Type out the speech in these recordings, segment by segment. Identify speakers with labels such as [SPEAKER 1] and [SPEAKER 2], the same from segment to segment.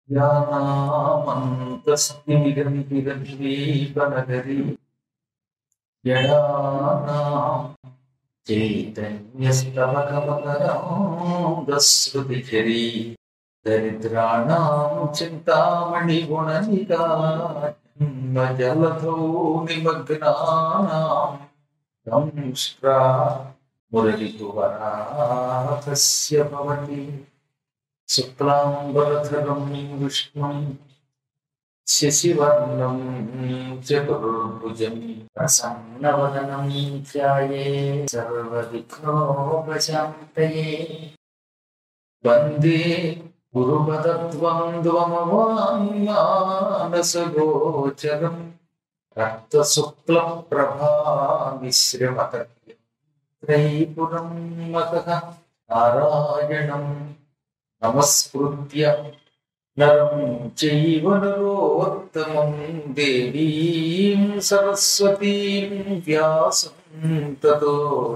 [SPEAKER 1] యానామంతస్తిమిరంతిరంద్రీపనగరీ యడానాం చైతన్యస్తవకమకరాంధశ్రుతిచరీ దరిద్రాణాం చింతామణి గుణనికా జలధౌ నిమగ్నానాం దంష్ట్రా మురళిపువరాహస్య భవతి శుక్లాంబరధరం విష్ణుం శశివర్ణం చతుర్భుజం ప్రసన్నవదనం ధ్యాయే సర్వవిఘ్నోపశాంతయే వందే గురుపదద్వంద్వమవాంగానసగోచరం రక్తశుక్లప్రభామిశ్రమతర్యం త్రైపురం మతః నారాయణం నమస్కృత్య నరం చైవ నరోత్తమం దేవీం సరస్వతీం వ్యాసం తతో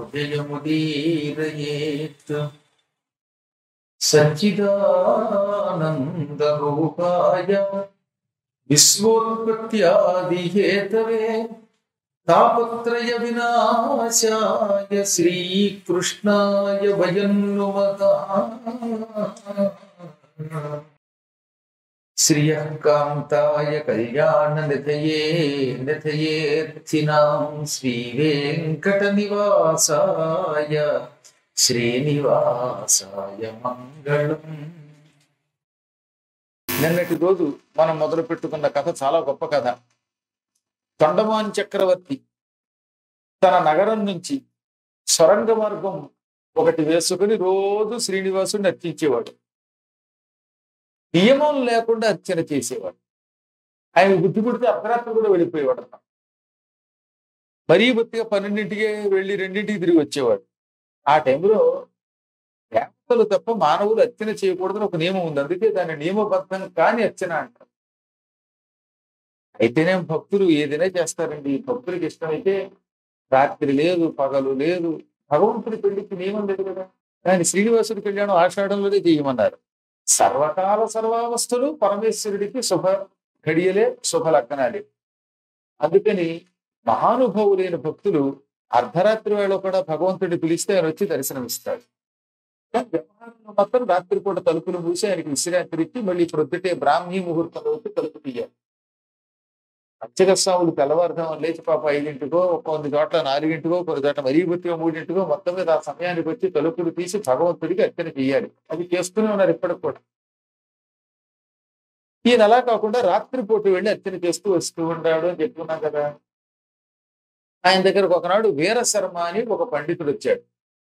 [SPEAKER 1] జయముదీరయేత్ సచ్చిదానందరూపాయ విశ్వోత్పత్యాదిహేతవే తాపత్రయ వినాశాయ శ్రీకృష్ణాయ వయం నుమః శ్రియ కాంతాయ కళ్యాణ నిధయే నిధయేర్థినాం శ్రీ వెంకట నివాసాయ శ్రీనివాసాయ మంగళం నిన్నటి రోజు మనం మొదలు పెట్టుకున్న కథ చాలా గొప్ప కథ తొండమాన్ చక్రవర్తి తన నగరం నుంచి సొరంగ మార్గం ఒకటి వేసుకుని రోజు శ్రీనివాసుడిని అర్చించేవాడు నియమం లేకుండా అర్చన చేసేవాడు ఆయన బుద్ధి పుడితే అర్ధరాత్రి కూడా వెళ్ళిపోయేవాడు అన్నమాట. మరీ బొత్తిగా పన్నెండింటికి వెళ్ళి రెండింటికి తిరిగి వచ్చేవాడు ఆ టైంలో దేవతలు తప్ప మానవులు అర్చన చేయకూడదని ఒక నియమం ఉంది అందుకే దాన్ని నియమబద్ధం కాని అర్చన అంటారు అయితేనే భక్తులు ఏదైనా చేస్తారండి భక్తులకి ఇష్టమైతే రాత్రి లేదు పగలు లేదు భగవంతుడి పెళ్లికి నియమం లేదు కదా కానీ శ్రీనివాసుడి కళ్యాణం ఆషాఢంలోనే చేయమన్నారు సర్వకాల సర్వావస్థలు పరమేశ్వరుడికి శుభ ఘడియలే శుభ లగ్నాలే అందుకని మహానుభావులైన భక్తులు అర్ధరాత్రి వేళ కూడా భగవంతుడిని పిలిస్తే ఆయన వచ్చి దర్శనమిస్తాడు కానీ వ్యవహారంలో మాత్రం రాత్రిపూట తలుపులు మూసి ఆయనకి విశ్రాంతి ఇచ్చి మళ్ళీ ప్రొద్దుటే బ్రాహ్మీ ముహూర్తంలో వచ్చి తలుపు తీయాలి అర్చక స్వాములు తెల్లవారుజాము లేచి పాప ఐదింటికో కొన్ని చోట్ల నాలుగింటికో కొన్ని చోట్ల మరీ బొత్తిగా మూడింటికో మొత్తం మీద ఆ సమయానికి వచ్చి తలుపులు తీసి భగవంతుడికి అర్చన చేయాలి అది చేస్తూనే ఉన్నారు ఇప్పటికి కూడా ఈయన అలా కాకుండా రాత్రిపూట వెళ్ళి అర్చన చేస్తూ వస్తూ ఉంటాడు అని చెప్పుకున్నాం కదా ఆయన దగ్గరకు ఒకనాడు వీరశర్మ అని ఒక పండితుడు వచ్చాడు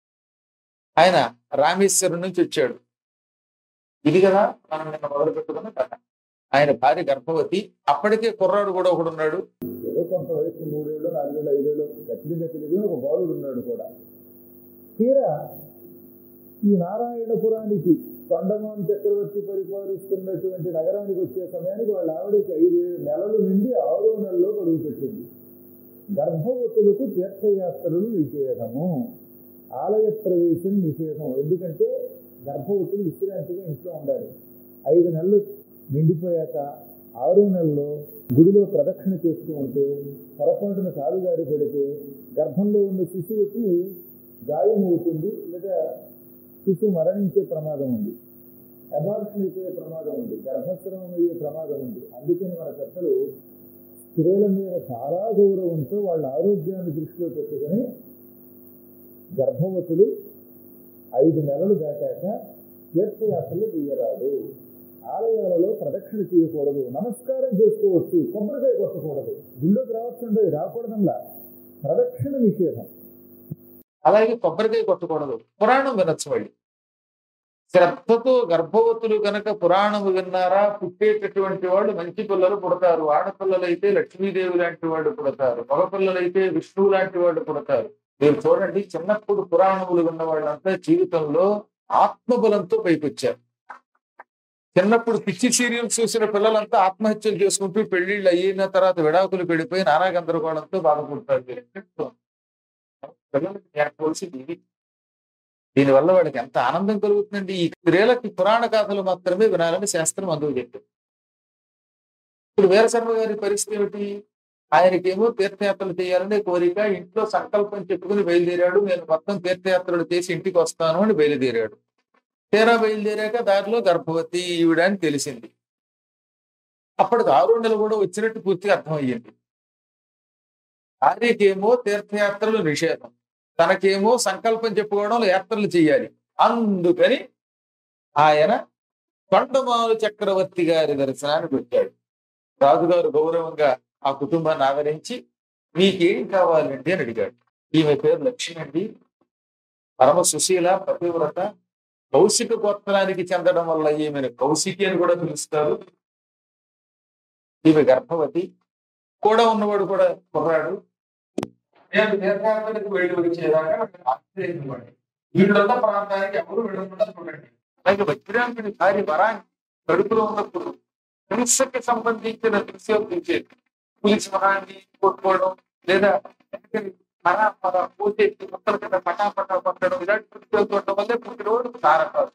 [SPEAKER 1] ఆయన రామేశ్వరం నుంచి వచ్చాడు ఇది కదా మనం నిన్న మొదలు పెట్టుకున్న కథ ఆయన భార్య గర్భవతి అప్పటికే కుర్రాడు కూడా ఒకడు ఉన్నాడు
[SPEAKER 2] ఏదో కొంత వయసు మూడేళ్ళు నాలుగేళ్ళు ఐదేళ్ళు ఖచ్చితంగా తెలియదు ఒక బాలుడు ఉన్నాడు కూడా తీరా ఈ నారాయణపురానికి తొండమాన్ చక్రవర్తి పరిపాలిస్తున్నటువంటి నగరానికి వచ్చే సమయానికి వాళ్ళ ఆవిడకి ఐదు నెలలు నిండి ఆరో నెలలో గడువు పెట్టింది గర్భవతులకు తీర్థయాత్రలు నిషేధము ఆలయ ప్రవేశం నిషేధం ఎందుకంటే గర్భవతులు విశ్రాంతిగా ఇంట్లో ఉండాలి ఐదు నెలలు నిండిపోయాక ఆరో నెలలో గుడిలో ప్రదక్షిణ చేస్తూ ఉంటే పొరపాటున కాలు జారి పడితే గర్భంలో ఉన్న శిశువుకి గాయం అవుతుంది లేదా శిశువు మరణించే ప్రమాదం ఉంది అబార్షన్ అయిపోయే ప్రమాదం ఉంది గర్భస్రావం అయ్యే ప్రమాదం ఉంది అందుకని మన పెద్దలు స్త్రీల మీద చాలా గౌరవంతో వాళ్ళ ఆరోగ్యాన్ని దృష్టిలో పెట్టుకొని గర్భవతులు ఐదు నెలలు దాటాక తీర్థయాత్రలు తీయరాదు ఆలయాలలో ప్రదక్షిణ చేయకూడదు నమస్కారం చేసుకోవచ్చు కొబ్బరికాయ కొట్టకూడదు గుళ్ళోకి రావచ్చుండో రాకూడదల్లా ప్రదక్షిణ నిషేధం
[SPEAKER 1] అలాగే కొబ్బరికాయ కొట్టకూడదు పురాణం వినొచ్చు మళ్ళీ శ్రద్ధతో గర్భవతులు గనక పురాణము విన్నారా పుట్టేటటువంటి వాళ్ళు మంచి పిల్లలు పుడతారు ఆడపిల్లలైతే లక్ష్మీదేవి లాంటి వాళ్ళు పుడతారు మగపిల్లలైతే విష్ణువు లాంటి వాళ్ళు పుడతారు మీరు చూడండి చిన్నప్పుడు పురాణములు విన్న వాళ్ళంతా జీవితంలో ఆత్మబలంతో పైకొచ్చారు చిన్నప్పుడు పిచ్చి సీరియల్స్ చూసిన పిల్లలంతా ఆత్మహత్యలు చేసుకుంటూ పెళ్లిళ్ళు అయిన తర్వాత విడాకులు పెడిపోయి నానా గందరగోళంతో బాధపడతారు పిల్లలకి నేర్పవలసింది ఇది దీనివల్ల వాడికి ఎంత ఆనందం కలుగుతుందండి ఈ స్త్రీలకి పురాణ కథలు మాత్రమే వినాలని శాస్త్రం అందుకు చెప్పింది ఇప్పుడు వీరశర్మ గారి పరిస్థితి ఏమిటి ఆయనకేమో తీర్థయాత్రలు చేయాలనే కోరిక ఇంట్లో సంకల్పం చెప్పుకుని బయలుదేరాడు నేను మొత్తం తీర్థయాత్రలు చేసి ఇంటికి వస్తాను అని బయలుదేరాడు తీరా బయలుదేరాక దారిలో గర్భవతి ఈవిడ అని తెలిసింది అప్పటికి ఆరు నెలలు కూడా వచ్చినట్టు పూర్తిగా అర్థమయ్యింది భార్యకేమో తీర్థయాత్రలు నిషేధం తనకేమో సంకల్పం చెప్పుకోవడం యాత్రలు చేయాలి అందుకని ఆయన కొండమాలు చక్రవర్తి గారి దర్శనానికి వచ్చాడు రాజుగారు గౌరవంగా ఆ కుటుంబాన్ని ఆదరించి మీకేం కావాలండి అని అడిగాడు ఈమె పేరు లక్ష్మి అండి పరమ సుశీల పతివ్రత కౌశిక గోత్రానికి చెందడం వల్ల ఈమెను కౌశికి అని కూడా పిలుస్తారు ఈమె గర్భవతి కూడా ఉన్నవాడు కూడా కుర్రాడు నేను తీర్థయాత్రలకు వెళ్ళి వచ్చేదాకా ఆశ్చర్యపడి వీళ్ళున్న ప్రాంతానికి ఎవరు వెళ్ళకుండా చూడండి అలాగే వజ్రాంకుని భార్య వరాన్ని కడుపులో ఉన్నప్పుడు హింసకి సంబంధించిన దృశ్యం చూసేది పులిసి మహాన్ని కొట్టుకోవడం లేదా మర మర పూజేసి ముక్కల కింద పటా పటా పట్టడం ఇలాంటి దృశ్యాలు చూడటం వల్లే పుట్టినోడు తారకాలు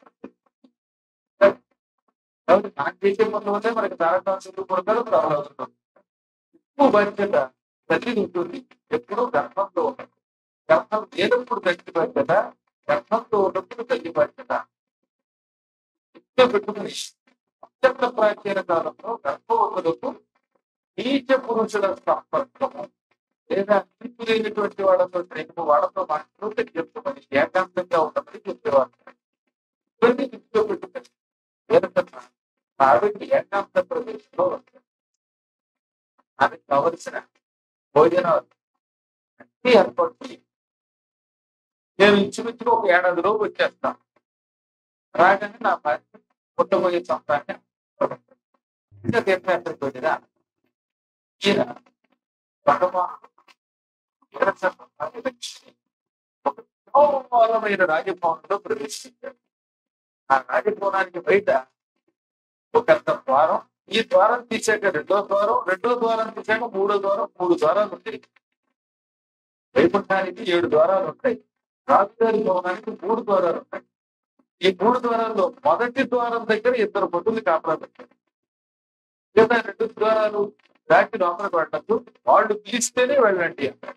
[SPEAKER 1] కాబట్టి మనం చేసే పనుల వల్లే మనకి తారకాలు కొడతారు రావాలవుతున్నాం ఎక్కువ బాధ్యత తల్లి ఉంటుంది ఎప్పుడూ గర్భంలో ఉండదు గర్భం లేనప్పుడు తల్లి బాధ్యత గర్భంలో ఉన్నప్పుడు తల్లి బాధ్యత ఇంట్లో పెట్టుకుని అత్యంత ప్రాచీన కాలంలో గర్భవతులకు నీచ పురుషుల సంపర్కము లేదా తీర్పు లేనటువంటి వాళ్ళతో ప్రేమ వాళ్ళతో మాట్లాడుతూ చెప్తామని ఏకాంతంగా ఉండమని చెప్పేవారు ఇవన్నీ దృష్టిలో పెట్టుకుని లేదంటే ఆవిడ ఏకాంత ప్రదేశంలో ఉంటుంది ఆమెకు కావలసిన భోజనాలు అన్ని ఏర్పాటు చేయి. నేను ఇంచుమించుగా ఒక ఏడాదిలో వచ్చేస్తాను రాగానే నా భార్య పుట్టబోయే సంతాన్ని ఇంకా తీర్థయాత్రకు వెళ్ళిరా ఈయన భగవాన్ వీరశర్మ రాజలక్ష్మి ఒక విశాలమైన రాజభవనంలో ప్రవేశించాడు ఆ రాజభవనానికి బయట ఒక ద్వారం ఈ ద్వారం తీసాక రెండో ద్వారం రెండో ద్వారం తీసాక మూడో ద్వారం మూడు ద్వారాలు ఉంటాయి వైకుంఠానికి ఏడు ద్వారాలు ఉంటాయి రాజుగారి భవనానికి మూడు ద్వారాలు ఉంటాయి ఈ మూడు ద్వారాల్లో మొదటి ద్వారం దగ్గర ఇద్దరు భటులు కాపలా పెట్టారు లేదా రెండు ద్వారాలు దాటి లోపలికి వెళ్ళచ్చు వాళ్ళు పిలిస్తేనే వెళ్ళండి అంటారు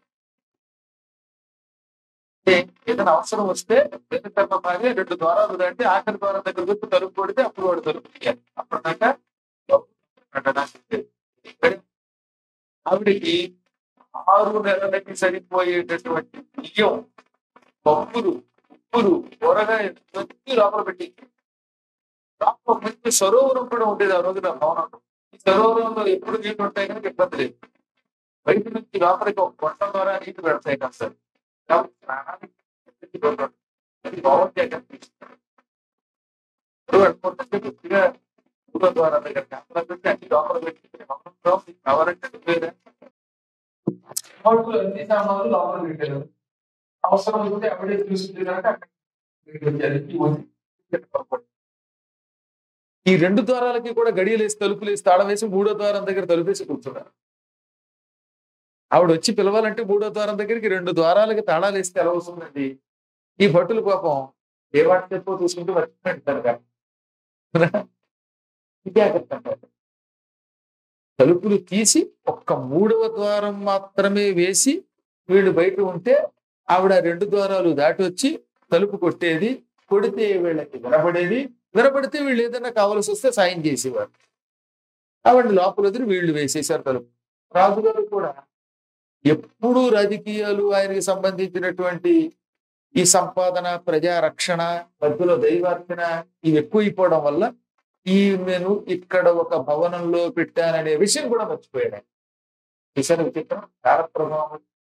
[SPEAKER 1] అంటే ఏదైనా అవసరం వస్తే వెనుకమ్మ భార్య రెండు ద్వారాలు దాటి ఆఖరి ద్వారం దగ్గర వచ్చి తలుపు కొడితే అప్పుడు వాడు తలుపు తీయాలి అప్పటిదాకా పెట్టడానికి ఇక్కడే ఆవిడికి ఆరు నెలలకి సరిపోయేటటువంటి బియ్యం పప్పులు ఉప్పులు కూరగాయలు ఇవన్నీ లోపల పెట్టి లోపల మంచి సరోవరం కూడా ఉండేది ఆ రోజున భవనంలో ఈ సరోవరంలో ఎప్పుడు నీళ్లు ఉంటాయి కనుక ఇబ్బంది లేదు బయట నుంచి లోపలికి ఒక కొండ ద్వారా నీళ్లు పెడతాయి కాస్త కాబట్టి స్నానానికి ఎక్కడికి వెళ్ళరు. అది బాగుంటే కనిపిస్తుంది ఇప్పుడు అనుకుంటే కొద్దిగా మూడో ద్వారా దగ్గర కాపలా పెట్టి అన్ని లోపల పెట్టి మమ్మల్ని మీకు కావాలంటే వేరే వాళ్ళు అన్ని సామాన్లు లోపల పెట్టారు అవసరం ఉంటే అప్పుడే చూసుకుంటే కనుక అక్కడికి వచ్చారు. ఈ వదిలి పెట్టుకోకూడదు. ఈ రెండు ద్వారాలకి కూడా గడియలేసి తలుపులేసి తాళం వేసి మూడో ద్వారం దగ్గర తలుపేసి కూర్చున్నారు ఆవిడ వచ్చి పిలవాలంటే మూడో ద్వారం దగ్గరికి రెండు ద్వారాలకి తాళాలు వేస్తే ఎలా వస్తుందండి ఈ భటుల పాపం ఏ వాటి చెప్పో చూసుకుంటూ వచ్చినట్టారు జాగ్రత్త అంటారు. తలుపులు తీసి ఒక్క మూడవ ద్వారం మాత్రమే వేసి వీళ్ళు బయట ఉంటే ఆవిడ రెండు ద్వారాలు దాటి వచ్చి తలుపు కొట్టేది కొడితే వీళ్ళకి వినపడేది వినపడితే వీళ్ళు ఏదైనా కావాల్సి వస్తే సాయం చేసేవారు ఆవిడ లోపల వదిలి వీళ్ళు వేసేశారు తలుపు రాజుగారు కూడా ఎప్పుడూ రాజకీయాలు ఆయనకి సంబంధించినటువంటి ఈ సంపాదన ప్రజా రక్షణ మధ్యలో దైవార్చన ఇవి ఎక్కువైపోవడం వల్ల ఈమెను ఇక్కడ ఒక భవనంలో పెట్టాననే విషయం కూడా మర్చిపోయాడు ఆయన. చూశారు విచిత్రం కాలప్రభావం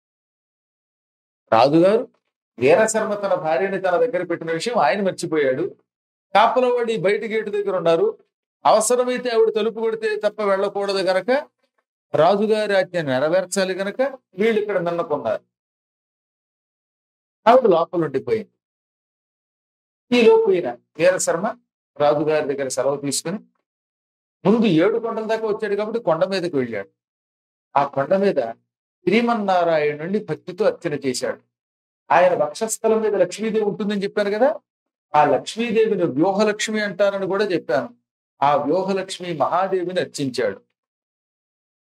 [SPEAKER 1] రాజుగారు వీరశర్మ తన భార్యని తన దగ్గర పెట్టిన విషయం ఆయన మర్చిపోయాడు కాపలవాడి బయట గేటు దగ్గర ఉన్నారు అవసరమైతే ఆవిడ తలుపు కొడితే తప్ప వెళ్ళకూడదు గనక రాజుగారి ఆజ్ఞ నెరవేర్చాలి గనక వీళ్ళు ఇక్కడ నన్నకున్నారు ఆవిడ లోపల ఉండిపోయింది ఈ లోపు ఈయన వీరశర్మ రాజుగారి దగ్గర సెలవు తీసుకుని ముందు ఏడు కొండల దాకా వచ్చాడు కాబట్టి కొండ మీదకి వెళ్ళాడు ఆ కొండ మీద శ్రీమన్నారాయణుడిని భక్తితో అర్చన చేశాడు ఆయన వక్షస్థలం మీద లక్ష్మీదేవి ఉంటుందని చెప్పాను కదా ఆ లక్ష్మీదేవిని వ్యూహలక్ష్మి అంటారని కూడా చెప్పాను ఆ వ్యూహలక్ష్మి మహాదేవిని అర్చించాడు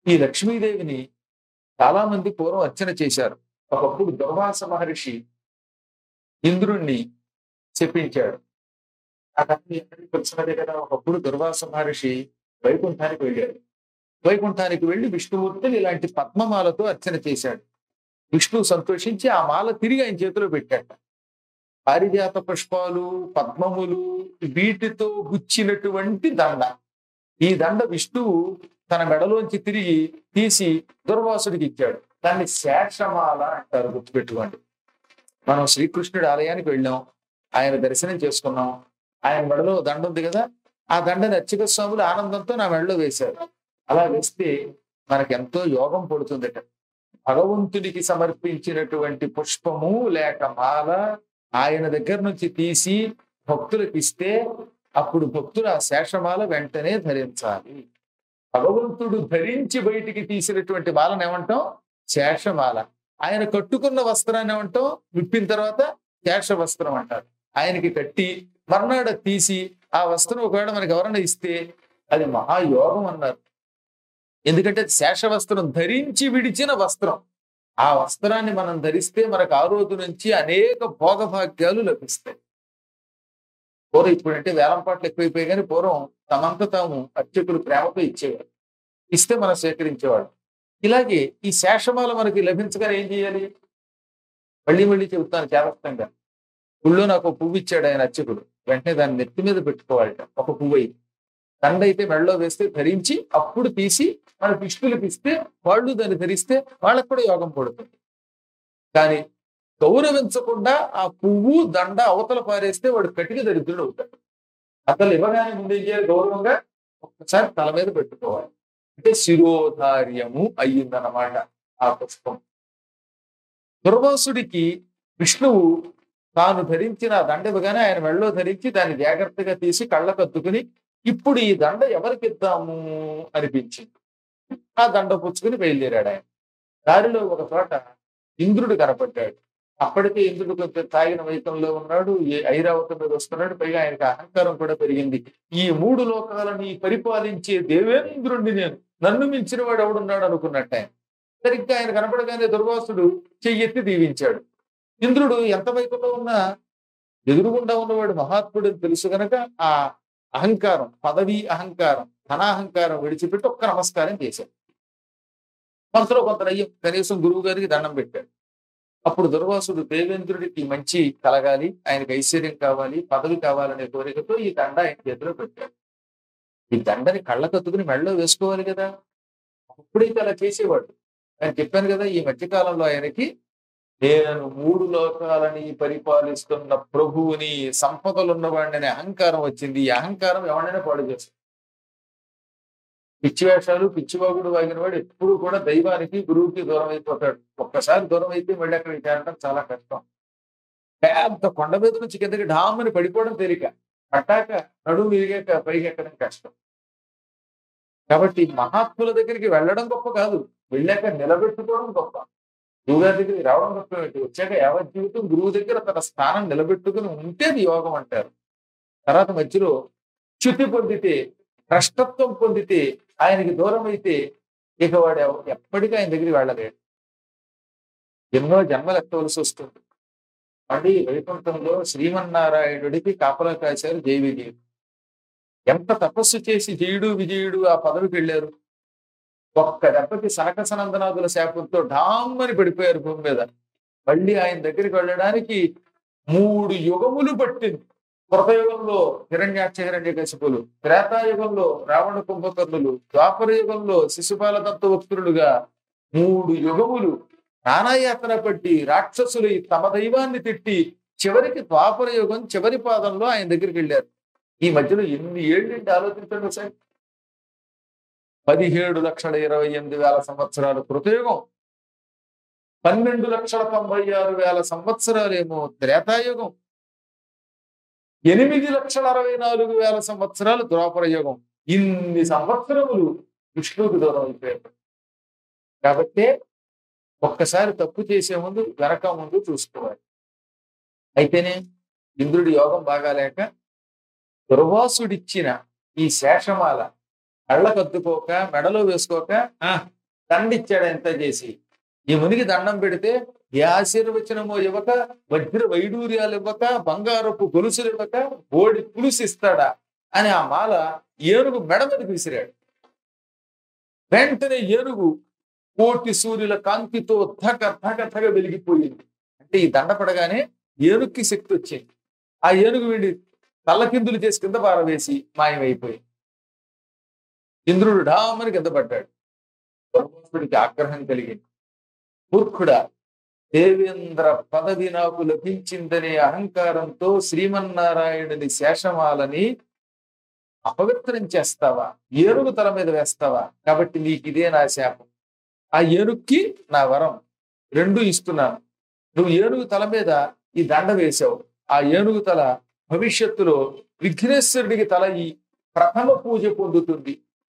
[SPEAKER 1] ఈ లక్ష్మీదేవిని చాలా మంది పూర్వం అర్చన చేశారు ఒకప్పుడు దుర్వాస మహర్షి ఇంద్రుణ్ణి చెప్పించాడు ఆ కథ ఎక్కడికి తెలిసినదే కదా ఒకప్పుడు దుర్వాస మహర్షి వైకుంఠానికి వెళ్ళాడు వైకుంఠానికి వెళ్ళి విష్ణుమూర్తిని ఇలాంటి పద్మమాలతో అర్చన చేశాడు విష్ణువు సంతోషించి ఆ మాల తిరిగి ఆయన చేతిలో పెట్టాట పారిజాత పుష్పాలు పద్మములు వీటితో గుచ్చినటువంటి దండ ఈ దండ విష్ణువు తన మెడలోంచి తిరిగి తీసి దుర్వాసుడికి ఇచ్చాడు దాన్ని శేషమాల అంటారు గుర్తుపెట్టుకోండి మనం శ్రీకృష్ణుడి ఆలయానికి వెళ్ళాం ఆయన దర్శనం చేసుకున్నాం ఆయన మెడలో దండ ఉంది కదా ఆ దండని అర్చక స్వాములు ఆనందంతో నా మెడలో వేశారు అలా వేస్తే మనకి ఎంతో యోగం పడుతుందట భగవంతుడికి సమర్పించినటువంటి పుష్పము లేక మాల ఆయన దగ్గర నుంచి తీసి భక్తులకు ఇస్తే అప్పుడు భక్తులు ఆ శేషమాల వెంటనే ధరించాలి భగవంతుడు ధరించి బయటికి తీసినటువంటి మాలను ఏమంటాం శేషమాల ఆయన కట్టుకున్న వస్త్రాన్ని ఏమంటాం విప్పిన తర్వాత శేష వస్త్రం అంటారు ఆయనకి కట్టి మర్నాడు అది తీసి ఆ వస్త్రం ఒకవేళ మనకి ఎవరైనా ఇస్తే అది మహాయోగం అన్నారు ఎందుకంటే అది శేష వస్త్రం ధరించి విడిచిన వస్త్రం ఆ వస్త్రాన్ని మనం ధరిస్తే మనకు ఆ రోజు నుంచి అనేక భోగభాగ్యాలు లభిస్తాయి పూర్వం ఇప్పుడంటే వేలం పాటలు ఎక్కువైపోయి కానీ పూర్వం తమంత తాము అర్చకులు ప్రేమతో ఇచ్చేవారు ఇస్తే మనం స్వీకరించేవాడు ఇలాగే ఈ శేషమాల మనకి లభించగానే ఏం చేయాలి మళ్ళీ మళ్ళీ చెబుతాను చేరస్తంగా ఊళ్ళో నాకు ఒక పువ్వు ఇచ్చాడు ఆయన అర్చకుడు వెంటనే దాన్ని నెత్తి మీద పెట్టుకోవాలట ఒక పువ్వు అయి దండ అయితే మెడలో వేస్తే ధరించి అప్పుడు తీసి మన పిష్టులకు ఇస్తే వాళ్ళు దాన్ని ధరిస్తే వాళ్ళకు కూడా యోగం పడుతుంది కానీ గౌరవించకుండా ఆ పువ్వు దండ అవతల పారేస్తే వాడు కటిక దరిద్రుడు అవుతాడు అసలు ఇవ్వగానే ముందు ఏం చేయాలి గౌరవంగా ఒక్కసారి తల మీద పెట్టుకోవాలి అంటే శిరోధార్యము అయ్యిందన్నమాట ఆ పుష్పం దుర్వాసుడికి విష్ణువు తాను ధరించిన ఆ దండ ఇవ్వగానే ఆయన మెళ్ళలో ధరించి దాన్ని జాగ్రత్తగా తీసి కళ్ళకద్దుకుని ఇప్పుడు ఈ దండ ఎవరికి ఇద్దాము అనిపించింది ఆ దండ పుచ్చుకుని బయలుదేరాడు ఆయన దారిలో ఒక చోట ఇంద్రుడు కనపడ్డాడు అప్పటికే ఇంద్రుడు కొంచెం తాగిన వైతంలో ఉన్నాడు ఏ ఐరావతం మీద వస్తున్నాడు పైగా ఆయనకి అహంకారం కూడా పెరిగింది ఈ మూడు లోకాలని పరిపాలించే దేవేంద్రుణ్ణి నేను నన్ను మించిన వాడు ఎవడున్నాడు అనుకున్నట్టు ఆయన సరిగ్గా ఆయన కనపడగానే దుర్వాసుడు చెయ్యెత్తి దీవించాడు ఇంద్రుడు ఎంత వైపులో ఉన్నా ఎదురుగుండా ఉన్నవాడు మహాత్ముడు అని తెలుసు గనక ఆ అహంకారం పదవి అహంకారం ధనాహంకారం విడిచిపెట్టి ఒక్క నమస్కారం చేశాడు మనసులో కొంత నయ్యం కనీసం గురువు గారికి దండం పెట్టాడు అప్పుడు దుర్వాసుడు దేవేంద్రుడికి మంచి కలగాలి ఆయనకి ఐశ్వర్యం కావాలి పదవి కావాలనే కోరికతో ఈ దండ ఆయన చేతిలో పెట్టాడు ఈ దండని కళ్ళకత్తుకుని మెళ్ళలో వేసుకోవాలి కదా అప్పుడైతే అలా చేసేవాడు నేను చెప్పాను కదా ఈ మధ్యకాలంలో ఆయనకి నేను మూడు లోకాలని పరిపాలిస్తున్న ప్రభువుని సంపదలు ఉన్నవాడిని అనే అహంకారం వచ్చింది ఈ అహంకారం ఎవరైనా పాడు చేస్తుంది పిచ్చి వేషాలు పిచ్చివాగుడు వాగిన వాడు ఎప్పుడు కూడా దైవానికి గురువుకి దూరం అయిపోతాడు ఒక్కసారి దూరం అయితే మళ్ళీ అక్కడికి చేరడం చాలా కష్టం పెద్ద కొండ మీద నుంచి కిందకి ఢామని పడిపోవడం తేలిక పట్టాక నడుము విరిగాక పైకి ఎక్కడం కష్టం కాబట్టి మహాత్ముల దగ్గరికి వెళ్ళడం గొప్ప కాదు వెళ్ళాక నిలబెట్టుకోవడం గొప్ప గురువుగారి దగ్గరికి రావడం గొప్ప ఏంటి వచ్చాక యావత్ జీవితం గురువు దగ్గర తన స్థానం నిలబెట్టుకుని ఉంటే అది యోగం అంటారు తర్వాత మధ్యలో చ్యుతి పొందితే భ్రష్టత్వం పొందితే ఆయనకి దూరం అయితే ఇక వాడు ఎవ- ఎప్పటికీ ఆయన దగ్గరికి వెళ్ళలేడు ఎన్నో జన్మలు ఎత్తవలసి వస్తుంది మళ్ళీ వైకుంఠంలో శ్రీమన్నారాయణుడికి కాపలా కాశారు జై విజయుడు ఎంత తపస్సు చేసి జయుడు విజయుడు ఆ పదవికి వెళ్ళారు ఒక్క దెబ్బకి సనక సనందనాథుల శాపంతో ఢామ్మని పడిపోయారు భూమి మీద మళ్ళీ ఆయన దగ్గరికి వెళ్ళడానికి మూడు యుగములు పట్టింది కృతయుగంలో హిరణ్యాక్ష హిరణ్య కశిపులు త్రేతాయుగంలో రావణ కుంభకర్ణులు ద్వాపర యుగంలో శిశుపాల దత్తవక్తులుగా మూడు యుగములు నానాయాతన పట్టి రాక్షసులు ఈ తమ దైవాన్ని తిట్టి చివరికి ద్వాపర యుగం చివరి పాదంలో ఆయన దగ్గరికి వెళ్ళారు ఈ మధ్యలో ఎన్ని ఏళ్ళంటే ఆలోచించండి సార్ పదిహేడు లక్షల ఇరవై ఎనిమిది వేల సంవత్సరాలు కృతయుగం పన్నెండు లక్షల తొంభై ఆరు వేల సంవత్సరాలేమో త్రేతాయుగం ఎనిమిది లక్షల అరవై నాలుగు వేల సంవత్సరాలు ద్వాపర యుగం ఇన్ని సంవత్సరములు విష్ణువుకి దూరం అయిపోయారు కాబట్టి ఒక్కసారి తప్పు చేసే ముందు వెనక ముందు చూసుకోవాలి అయితేనే ఇంద్రుడి యోగం బాగాలేక దుర్వాసుడిచ్చిన ఈ శేషమాల కళ్ళకద్దుకోక మెడలో వేసుకోక ఆ దండిచ్చాడు ఎంత చేసి ఈ మునికి దండం పెడితే ఏ ఆశీర్వచనమో ఇవ్వక వజ్ర వైడూర్యాలు ఇవ్వక బంగారపు గొలుసులు ఇవ్వక ఓడి పులుసు ఇస్తాడా అని ఆ మాల ఏనుగు మెడ మీదకి విసిరాడు వెంటనే ఏనుగు కోటి సూర్యుల కాంతితో ధక ధక ధక వెలిగిపోయింది అంటే ఈ దండ పడగానే ఏనుగుకి శక్తి వచ్చింది ఆ ఏనుగు వీడి తల్లకిందులు చేసి కింద పారవేసి మాయమైపోయింది ఇంద్రుడు డామని కింద పడ్డాడు పరమేశ్వరుడికి ఆగ్రహం కలిగింది మూర్ఖుడా దేవేంద్ర పదవి నాకు లభించిందనే అహంకారంతో శ్రీమన్నారాయణుని శేషమాలని అపవిత్రం చేస్తావా ఏనుగు తల మీద వేస్తావా కాబట్టి నీకు ఇదే నా శాపం ఆ ఏనుగుకి నా వరం రెండు ఇస్తున్నాను నువ్వు ఏనుగు తల మీద ఈ దండ వేశావు ఆ ఏనుగు తల భవిష్యత్తులో విఘ్నేశ్వరుడికి తల ఈ ప్రథమ పూజ పొందుతుంది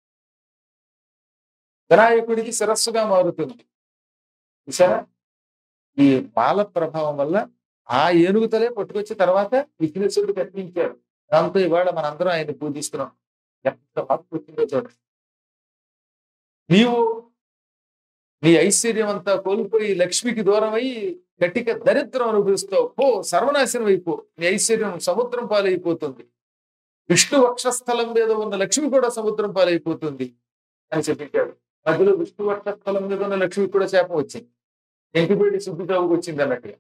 [SPEAKER 1] వినాయకుడికి శిరస్సుగా మారుతుంది చూసారా ఈ మాల ప్రభావం వల్ల ఆ ఏనుగు తలే పట్టుకొచ్చి తర్వాత విఘ్నేశ్వరుడు కట్టించారు దాంతో ఇవాళ మనందరం ఆయన పూజిస్తున్నాం ఎంత మార్పు వచ్చిందో చూడండి నీవు నీ ఐశ్వర్యం అంతా కోల్పోయి లక్ష్మికి దూరం అయి గట్టిగా దరిద్రం అనుభవిస్తావు పో సర్వనాశనం అయిపో నీ ఐశ్వర్యం సముద్రం పాలైపోతుంది విష్ణు వక్షస్థలం మీద ఉన్న లక్ష్మి కూడా సముద్రం పాలైపోతుంది అని చెప్పించాడు మధ్యలో విష్ణు వక్షస్థలం మీద ఉన్న లక్ష్మికి కూడా శాపం వచ్చింది ఎంకిపేడి సుబ్బితావుకు వచ్చింది అన్నట్టుగా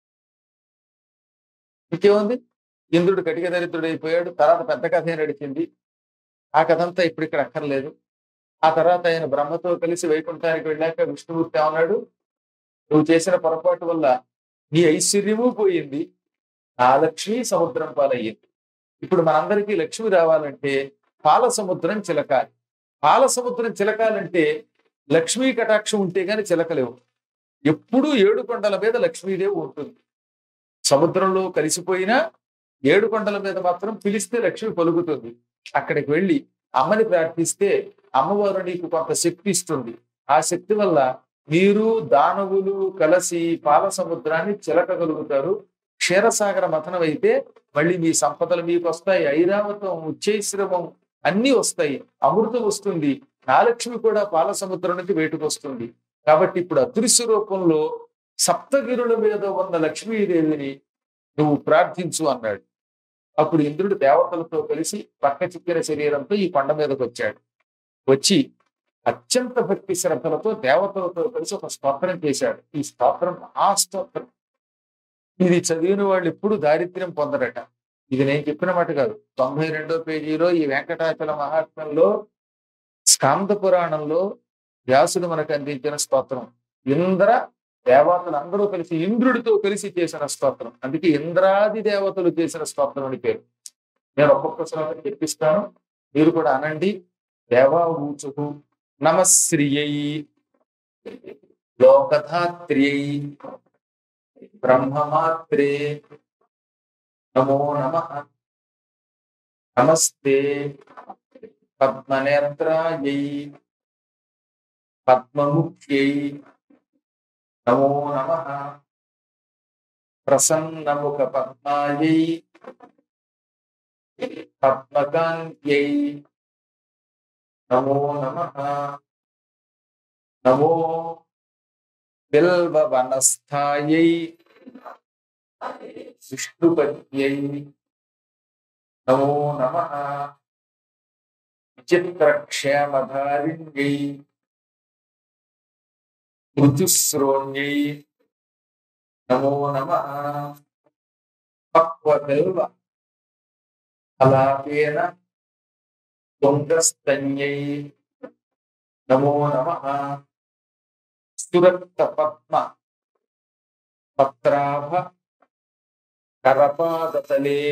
[SPEAKER 1] ఇంకేముంది ఇంద్రుడు కటిక దరిద్రుడు అయిపోయాడు తర్వాత పెద్ద కథ నడిచింది ఆ కథ అంతా ఇప్పుడు ఇక్కడ అక్కర్లేదు ఆ తర్వాత ఆయన బ్రహ్మతో కలిసి వైకుంఠానికి వెళ్ళాక విష్ణుమూర్తి ఏమన్నాడు నువ్వు చేసిన పొరపాటు వల్ల నీ ఐశ్వర్యము పోయింది ఆ లక్ష్మి సముద్రం పాలయ్యింది ఇప్పుడు మనందరికీ లక్ష్మి రావాలంటే పాల సముద్రం చిలకాలి పాల సముద్రం చిలకాలంటే లక్ష్మీ కటాక్షం ఉంటే గాని చిలకలేవు ఎప్పుడూ ఏడు కొండల మీద లక్ష్మీదేవి ఉంటుంది సముద్రంలో కలిసిపోయినా ఏడు కొండల మీద మాత్రం పిలిస్తే లక్ష్మి పలుకుతుంది అక్కడికి వెళ్ళి అమ్మని ప్రార్థిస్తే అమ్మవారు నీకు కొంత శక్తి ఇస్తుంది ఆ శక్తి వల్ల మీరు దానవులు కలిసి పాల సముద్రాన్ని చిలకగలుగుతారు క్షీరసాగర మథనం అయితే మళ్ళీ మీ సంపదలు మీకు వస్తాయి ఐరావతం ఉచ్చైశ్రమం అన్ని వస్తాయి అమృతం వస్తుంది నాలక్ష్మి కూడా పాల సముద్రం నుంచి బయటకు వస్తుంది కాబట్టి ఇప్పుడు అదృశ్య రూపంలో సప్తగిరుల మీద ఉన్న లక్ష్మీదేవిని నువ్వు ప్రార్థించు అన్నాడు అప్పుడు ఇంద్రుడు దేవతలతో కలిసి పక్క చిక్కిన శరీరంతో ఈ కొండ మీదకి వచ్చాడు వచ్చి అత్యంత భక్తి శ్రద్ధలతో దేవతలతో కలిసి ఒక స్తోత్రం చేశాడు ఈ స్తోత్రం ఆ స్తోత్రం ఇది చదివిన వాళ్ళు ఎప్పుడు దారిద్ర్యం పొందరట ఇది నేను చెప్పిన మాట కాదు తొంభై రెండో పేజీలో ఈ వెంకటాచల మహాత్మ్యంలో స్కాంద పురాణంలో వ్యాసుడు మనకు అందించిన స్తోత్రం ఇంద్ర దేవతలు అందరూ కలిసి ఇంద్రుడితో కలిసి చేసిన స్తోత్రం అందుకే ఇంద్రాది దేవతలు చేసిన స్తోత్రం అని పేరు నేను ఒక్కొక్క శ్లోకం చెప్పిస్తాను మీరు కూడా అనండి దేవా ఊచుకు నమశ్రియై లోకధాత్ర్యై బ్రహ్మమాత్రే నమో నమ నమస్తే పద్మనేత్రాయై పద్మముఖ్యై నమో నమ ప్రసన్నముఖ పద్మాయై పద్మకాంత్యై నమో నమ నమో బిల్వవనస్థాయై విష్ణుపత్యై నమో నమ విచిత్రక్షేమధారిణ్యై మృత్యుశ్రోణ్యై నమో నమ పక్వబిల్వ అలాపేన తుంగస్తన్యై నమో నమ సురక్త పద్మ పత్రాభ కరపాదతలే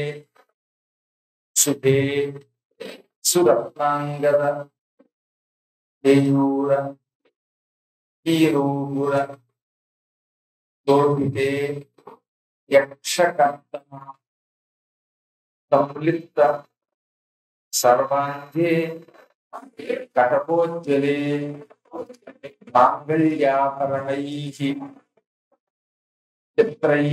[SPEAKER 1] సుధే సురత్నాంగద కేయూర కీరూర శోభితే యక్షకర్తమ సంలిప్త సర్వాంగే కటపోజ్జలే మాంగళ్యాభరణై చిత్రై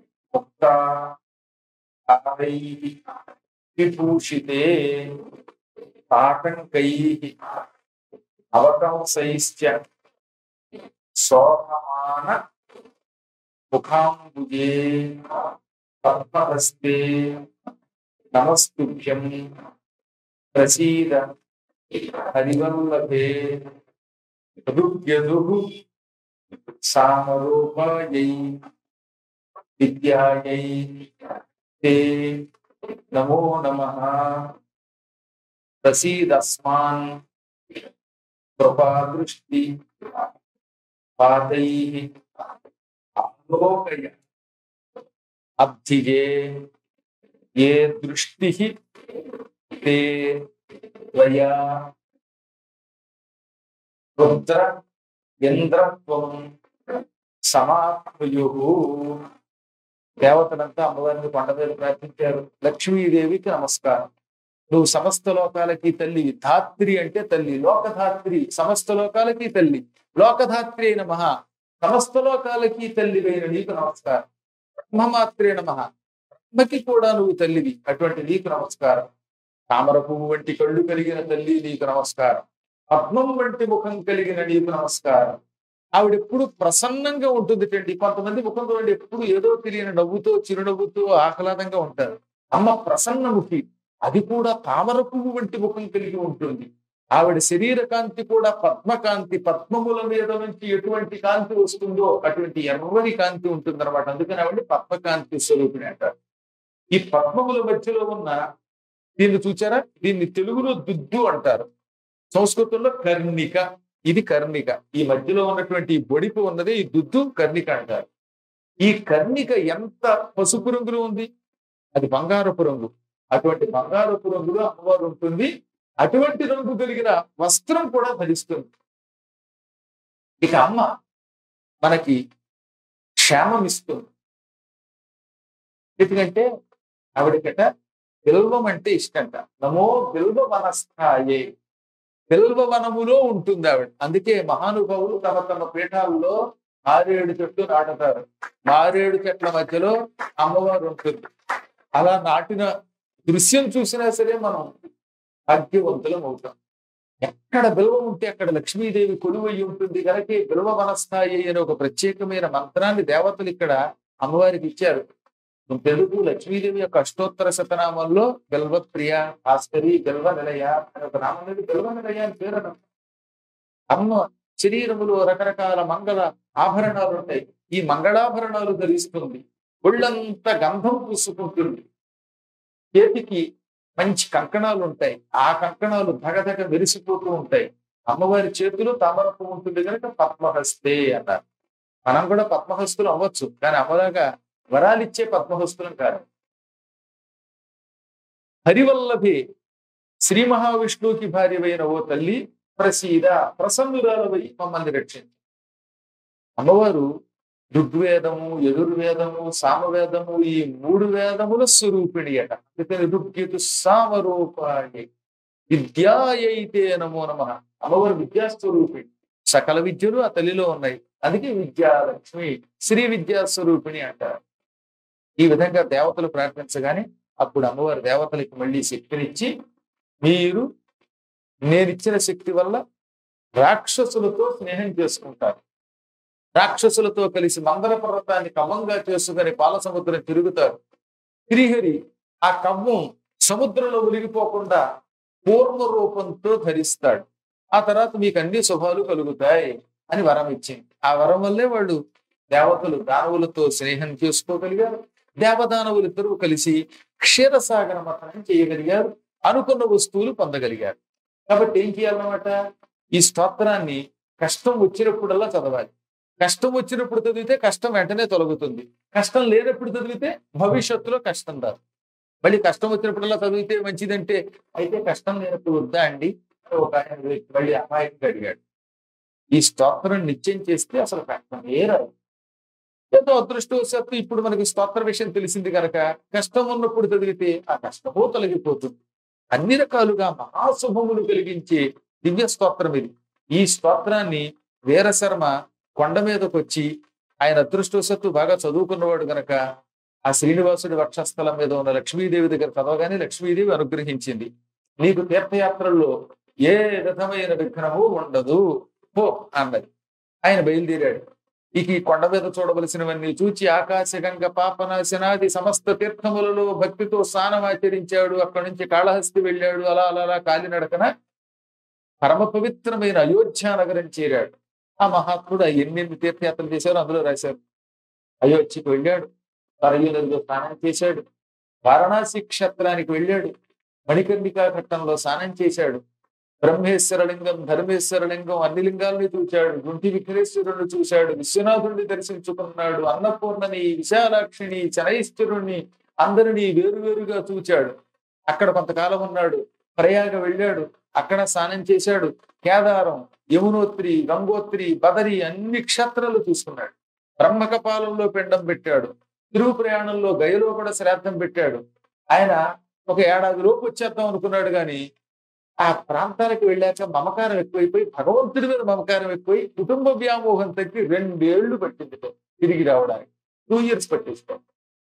[SPEAKER 1] ముక్తా విభూషితే ఆటంకై అవకంసైశ్చ శోభమాన ముఖాంబుజే పద్మహస్తే నమస్తుభ్యం ప్రసీద హరివల్లభే రుగ్యదు సామరూపాయై విద్యాయై తే నమో నమః ప్రసీదస్మాన్ కృపాదృష్టి పాదై అవలోకయ అబ్ధిగే ఏ దృష్టి తే త్వయా రుద్ర ఇంద్రత్వం సమాప్నుయు దేవతలంతా అమ్మవారిని కొండ మీద ప్రార్థించారు లక్ష్మీదేవికి నమస్కారం నువ్వు సమస్త లోకాలకి తల్లి ధాత్రి అంటే తల్లి లోకధాత్రి సమస్త లోకాలకి తల్లి లోకధాత్రి అయిన మహా సమస్త లోకాలకి తల్లి అయిన నీకు నమస్కారం బ్రహ్మమాత్రే నమః బ్రహ్మకి కూడా నువ్వు తల్లివి అటువంటి నీకు నమస్కారం తామర పువ్వు వంటి కళ్ళు కలిగిన తల్లి నీకు నమస్కారం పద్మం వంటి ముఖం కలిగిన నీకు నమస్కారం ఆవిడ ఎప్పుడు ప్రసన్నంగా ఉంటుంది టండి కొంతమంది ముఖం చూడండి ఎప్పుడు ఏదో తెలియని నవ్వుతో చిరునవ్వుతో ఆహ్లాదంగా ఉంటారు అమ్మ ప్రసన్నముఖి అది కూడా తామర పువ్వు వంటి ముఖం కలిగి ఉంటుంది ఆవిడ శరీర కాంతి కూడా పద్మకాంతి పద్మముల మీద నుంచి ఎటువంటి కాంతి వస్తుందో అటువంటి ఎర్రని కాంతి ఉంటుంది అనమాట అందుకని ఆవిడ పద్మకాంతి స్వరూపిణి అంటారు ఈ పద్మముల మధ్యలో ఉన్న దీన్ని చూచారా దీన్ని తెలుగులో దుద్దు అంటారు సంస్కృతంలో కర్ణిక ఇది కర్ణిక ఈ మధ్యలో ఉన్నటువంటి ఈ బొడిపు ఉన్నది ఈ దుద్దు కర్ణిక అంటారు ఈ కర్ణిక ఎంత పసుపు రంగులో ఉంది అది బంగారపు రంగు అటువంటి బంగారపు రంగులో అమ్మవారు ఉంటుంది అటువంటి రంగు కలిగిన వస్త్రం కూడా ధరిస్తుంది ఇక అమ్మ మనకి క్షేమం ఇస్తుంది ఎందుకంటే ఆవిడకట బిల్వం అంటే ఇష్టంట నమో బిల్వ వనస్థాయే బిల్వ వనములో ఉంటుంది ఆవిడ అందుకే మహానుభావులు తమ తమ పీఠాల్లో మారేడు చెట్టు నాటుతారు మారేడు చెట్ల మధ్యలో అమ్మవారు ఉంటుంది అలా నాటిన దృశ్యం చూసినా సరే మనం భాగ్యవంతులం అవుతాం ఎక్కడ బిల్వం ఉంటే అక్కడ లక్ష్మీదేవి కొలువై ఉంటుంది కనుక ఈ బిల్వ వనస్థాయి అనే ఒక ప్రత్యేకమైన మంత్రాన్ని దేవతలు ఇక్కడ అమ్మవారికి ఇచ్చారు తెలుగు లక్ష్మీదేవి యొక్క అష్టోత్తర శతనామంలో బిల్వప్రియ భాస్కరి బిల్వ నిలయ అనే ఒక నామం లేదు బిల్వ నిలయ అని పేరు అన్నమాట. అమ్మ శరీరములో రకరకాల మంగళ ఆభరణాలు ఉంటాయి ఈ మంగళాభరణాలు ధరిస్తుంది ఒళ్ళంతా గంధం పూసుకుంటుంది చేతికి మంచి కంకణాలు ఉంటాయి ఆ కంకణాలు ధగధగ మెరిసిపోతూ ఉంటాయి అమ్మవారి చేతిలో తామరపు ఉంటుంది కనుక పద్మహస్తే అన్నారు మనం కూడా పద్మహస్తులు అవ్వచ్చు కానీ అమ్మలాగా వరాలిచ్చే పద్మహస్తులం కాదు హరివల్లభి శ్రీ మహావిష్ణువుకి భార్యమైన ఓ తల్లి ప్రసీద ప్రసన్నురాలవై మమ్మల్ని రక్షించి అమ్మవారు ఋగ్వేదము యజుర్వేదము సామవేదము ఈ మూడు వేదముల స్వరూపిణి అట అందుకని ఋగ్యతు సామరూపాణి విద్యాయైతే నమో నమ అమ్మవారు విద్యాస్వరూపిణి సకల విద్యలు ఆ తల్లిలో ఉన్నాయి అందుకే విద్యాలక్ష్మి శ్రీ విద్యా స్వరూపిణి అంటారు ఈ విధంగా దేవతలు ప్రార్థించగానే అప్పుడు అమ్మవారు దేవతలకి మళ్ళీ శక్తినిచ్చి మీరు నేనిచ్చిన శక్తి వల్ల రాక్షసులతో స్నేహం చేసుకుంటారు రాక్షసులతో కలిసి మంగళ పర్వతాన్ని కవ్వంగా చేసుకుని పాల సముద్రం తిరుగుతారు శ్రీహరి ఆ కవ్వం సముద్రంలో మునిగిపోకుండా పూర్వ రూపంతో ధరిస్తాడు ఆ తర్వాత మీకు అన్ని శుభాలు కలుగుతాయి అని వరం ఇచ్చింది ఆ వరం వల్లే వాళ్ళు దేవతలు దానవులతో స్నేహం చేసుకోగలిగారు దేవదానవులు ఇద్దరూ కలిసి క్షీరసాగర మథనం చేయగలిగారు అనుకున్న వస్తువులు పొందగలిగారు కాబట్టి ఏం చేయాలన్నమాట ఈ స్తోత్రాన్ని కష్టం వచ్చినప్పుడల్లా చదవాలి కష్టం వచ్చినప్పుడు చదివితే కష్టం వెంటనే తొలగుతుంది కష్టం లేనప్పుడు చదివితే భవిష్యత్తులో కష్టం రాదు మళ్ళీ కష్టం వచ్చినప్పుడల్లా చదివితే మంచిదంటే అయితే కష్టం లేనప్పుడు వద్దా అండి అని ఒక ఆయన వ్యక్తి మళ్ళీ అమాయకంగా అడిగాడు ఈ స్తోత్రం నిత్యం చేస్తే అసలు కష్టమే రాదు ఏదో అదృష్టవశాత్తు ఇప్పుడు మనకి స్తోత్ర విషయం తెలిసింది కనుక కష్టం ఉన్నప్పుడు చదివితే ఆ కష్టమో తొలగిపోతుంది అన్ని రకాలుగా మహాశుభములు కలిగించే దివ్య స్తోత్రం ఇది ఈ స్తోత్రాన్ని వీరశర్మ కొండ మీదకి వచ్చి ఆయన అదృష్టవశాత్తు బాగా చదువుకున్నవాడు గనక ఆ శ్రీనివాసుడి వక్షస్థలం మీద ఉన్న లక్ష్మీదేవి దగ్గర చదవగానే లక్ష్మీదేవి అనుగ్రహించింది నీకు తీర్థయాత్రల్లో ఏ విధమైన విఘ్నము ఉండదు పో అన్నది ఆయన బయలుదేరాడు ఇక ఈ కొండ మీద చూడవలసినవన్నీ చూచి ఆకాశగంగ పాపనాశనాది సమస్త తీర్థములలో భక్తితో స్నానం ఆచరించాడు అక్కడి నుంచి కాళహస్తి వెళ్ళాడు అలా అలా అలా కాలినడకన పరమ పవిత్రమైన అయోధ్య నగరం చేరాడు ఆ మహాత్ముడు ఆ ఎన్నెన్ని తీర్థయాత్రలు చేశారో అందులో రాశారు అయోధ్యకు వెళ్ళాడు సరయూ నదిలో స్నానం చేశాడు వారణాసి క్షేత్రానికి వెళ్ళాడు మణికర్ణికా ఘట్టంలో స్నానం చేశాడు బ్రహ్మేశ్వర లింగం ధర్మేశ్వర లింగం అన్ని లింగాల్ని చూశాడు గుంటి విఘ్నేశ్వరుని చూశాడు విశ్వనాథుడిని దర్శించుకున్నాడు అన్నపూర్ణని విశాలాక్షిని చనైశ్వరుణ్ణి అందరినీ వేరువేరుగా చూచాడు అక్కడ కొంతకాలం ఉన్నాడు ప్రయాగ వెళ్ళాడు అక్కడ స్నానం చేశాడు కేదారం యమునోత్రి గంగోత్రి బదరి అన్ని క్షేత్రాలు చూసుకున్నాడు బ్రహ్మకపాలంలో పిండం పెట్టాడు తిరుగు ప్రయాణంలో గయలో కూడా శ్రాద్ధం పెట్టాడు ఆయన ఒక ఏడాది లోపు వచ్చేద్దాం అనుకున్నాడు కానీ ఆ ప్రాంతానికి వెళ్ళాక మమకారం ఎక్కువైపోయి భగవంతుడి మీద మమకారం ఎక్కువై కుటుంబ వ్యామోహం తగ్గి రెండేళ్లు పట్టింది తిరిగి రావడానికి టూ ఇయర్స్ పట్టేస్తాం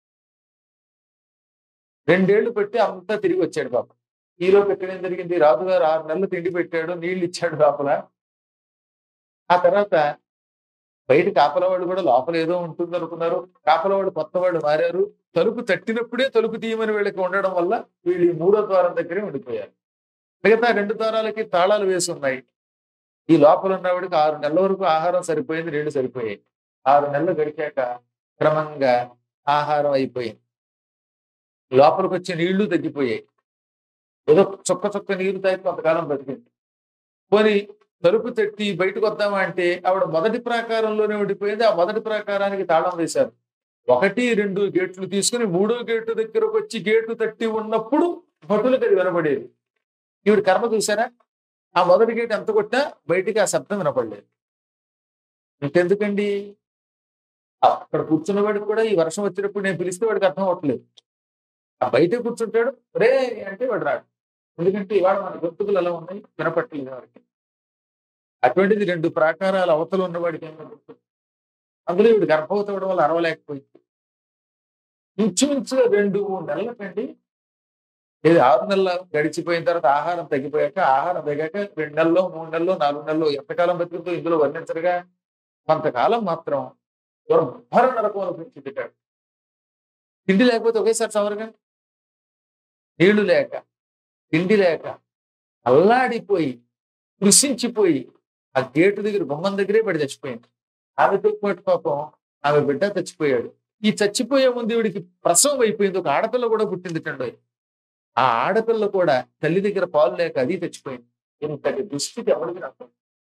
[SPEAKER 1] రెండేళ్లు పెట్టి అంతా తిరిగి వచ్చాడు పాప ఈలో పెట్టడం జరిగింది రాజుగారు ఆరు నెలలు తిండి పెట్టాడు నీళ్లు ఇచ్చాడు లోపల ఆ తర్వాత బయట కాపలవాళ్ళు కూడా లోపల ఏదో ఉంటుంది అనుకున్నారు కాపలవాళ్ళు కొత్త వాళ్ళు మారారు తలుపు తట్టినప్పుడే తలుపు తీయమని వీళ్ళకి ఉండడం వల్ల వీళ్ళు ఈ మూడో ద్వారం దగ్గరే ఉండిపోయారు మిగతా రెండు ద్వారాలకి తాళాలు వేసి ఉన్నాయి ఈ లోపల ఉన్నవాడికి ఆరు నెలల వరకు ఆహారం సరిపోయింది నీళ్లు సరిపోయాయి ఆరు నెలలు గడిచాక క్రమంగా ఆహారం అయిపోయింది లోపలికి వచ్చే నీళ్లు తగ్గిపోయాయి ఏదో చొక్క చొక్క నీరు తాగి కొంతకాలం బతికింది పోనీ తలుపు తట్టి బయటకు వద్దామా అంటే ఆవిడ మొదటి ప్రాకారంలోనే ఉండిపోయింది ఆ మొదటి ప్రాకారానికి తాళం వేశారు ఒకటి రెండు గేట్లు తీసుకుని మూడో గేటు దగ్గరకు వచ్చి గేటు తట్టి ఉన్నప్పుడు భటులకు అది వినపడేది ఈవిడ కర్మ చూసారా ఆ మొదటి గేట్ ఎంత కొట్టా బయటికి ఆ శబ్దం వినపడలేదు ఇంకెందుకండి అక్కడ కూర్చున్న వాడికి కూడా ఈ వర్షం వచ్చినప్పుడు నేను పిలిస్తే వాడికి అర్థం అవ్వట్లేదు ఆ బయట కూర్చుంటాడు రే అంటే వాడు రాడు ఎందుకంటే ఇవాళ మన గొంతుకులు ఎలా ఉన్నాయి వినపట్టలేదు వాడికి అటువంటిది రెండు ప్రాకారాల అవతలు ఉన్నవాడికి ఏం గుర్తు అందులో ఇవి గర్భవతి అవడం వల్ల అరవలేకపోయింది ఇంచుమించుగా రెండు మూడు నెలలకండి ఇది ఆరు నెలల గడిచిపోయిన తర్వాత ఆహారం తగ్గిపోయాక ఆహారం తగ్గాక రెండు నెలల్లో మూడు నెలల్లో నాలుగు నెలల్లో ఎంతకాలం బతుకుతో ఇందులో వర్ణించరుగా కొంతకాలం మాత్రం దుర్భర నరకం అనిపించింది ఇక్కడ తిండి లేకపోతే ఒకేసారి చవరగా నీళ్లు లేక తిండి లేక అల్లాడిపోయి కృషించిపోయి ఆ గేటు దగ్గర గుమ్మం దగ్గరే పడి చచ్చిపోయింది ఆమెతో పాటు పాపం ఆమె బిడ్డ చచ్చిపోయాడు ఈ చచ్చిపోయే ముందు వీడికి ప్రసవం అయిపోయింది ఒక ఆడపిల్ల కూడా పుట్టింది కండోయ్ ఆ ఆడపిల్ల కూడా తల్లి దగ్గర పాలు లేక అది చచ్చిపోయింది ఇంతటి దుస్థితి ఎవరికి నాకు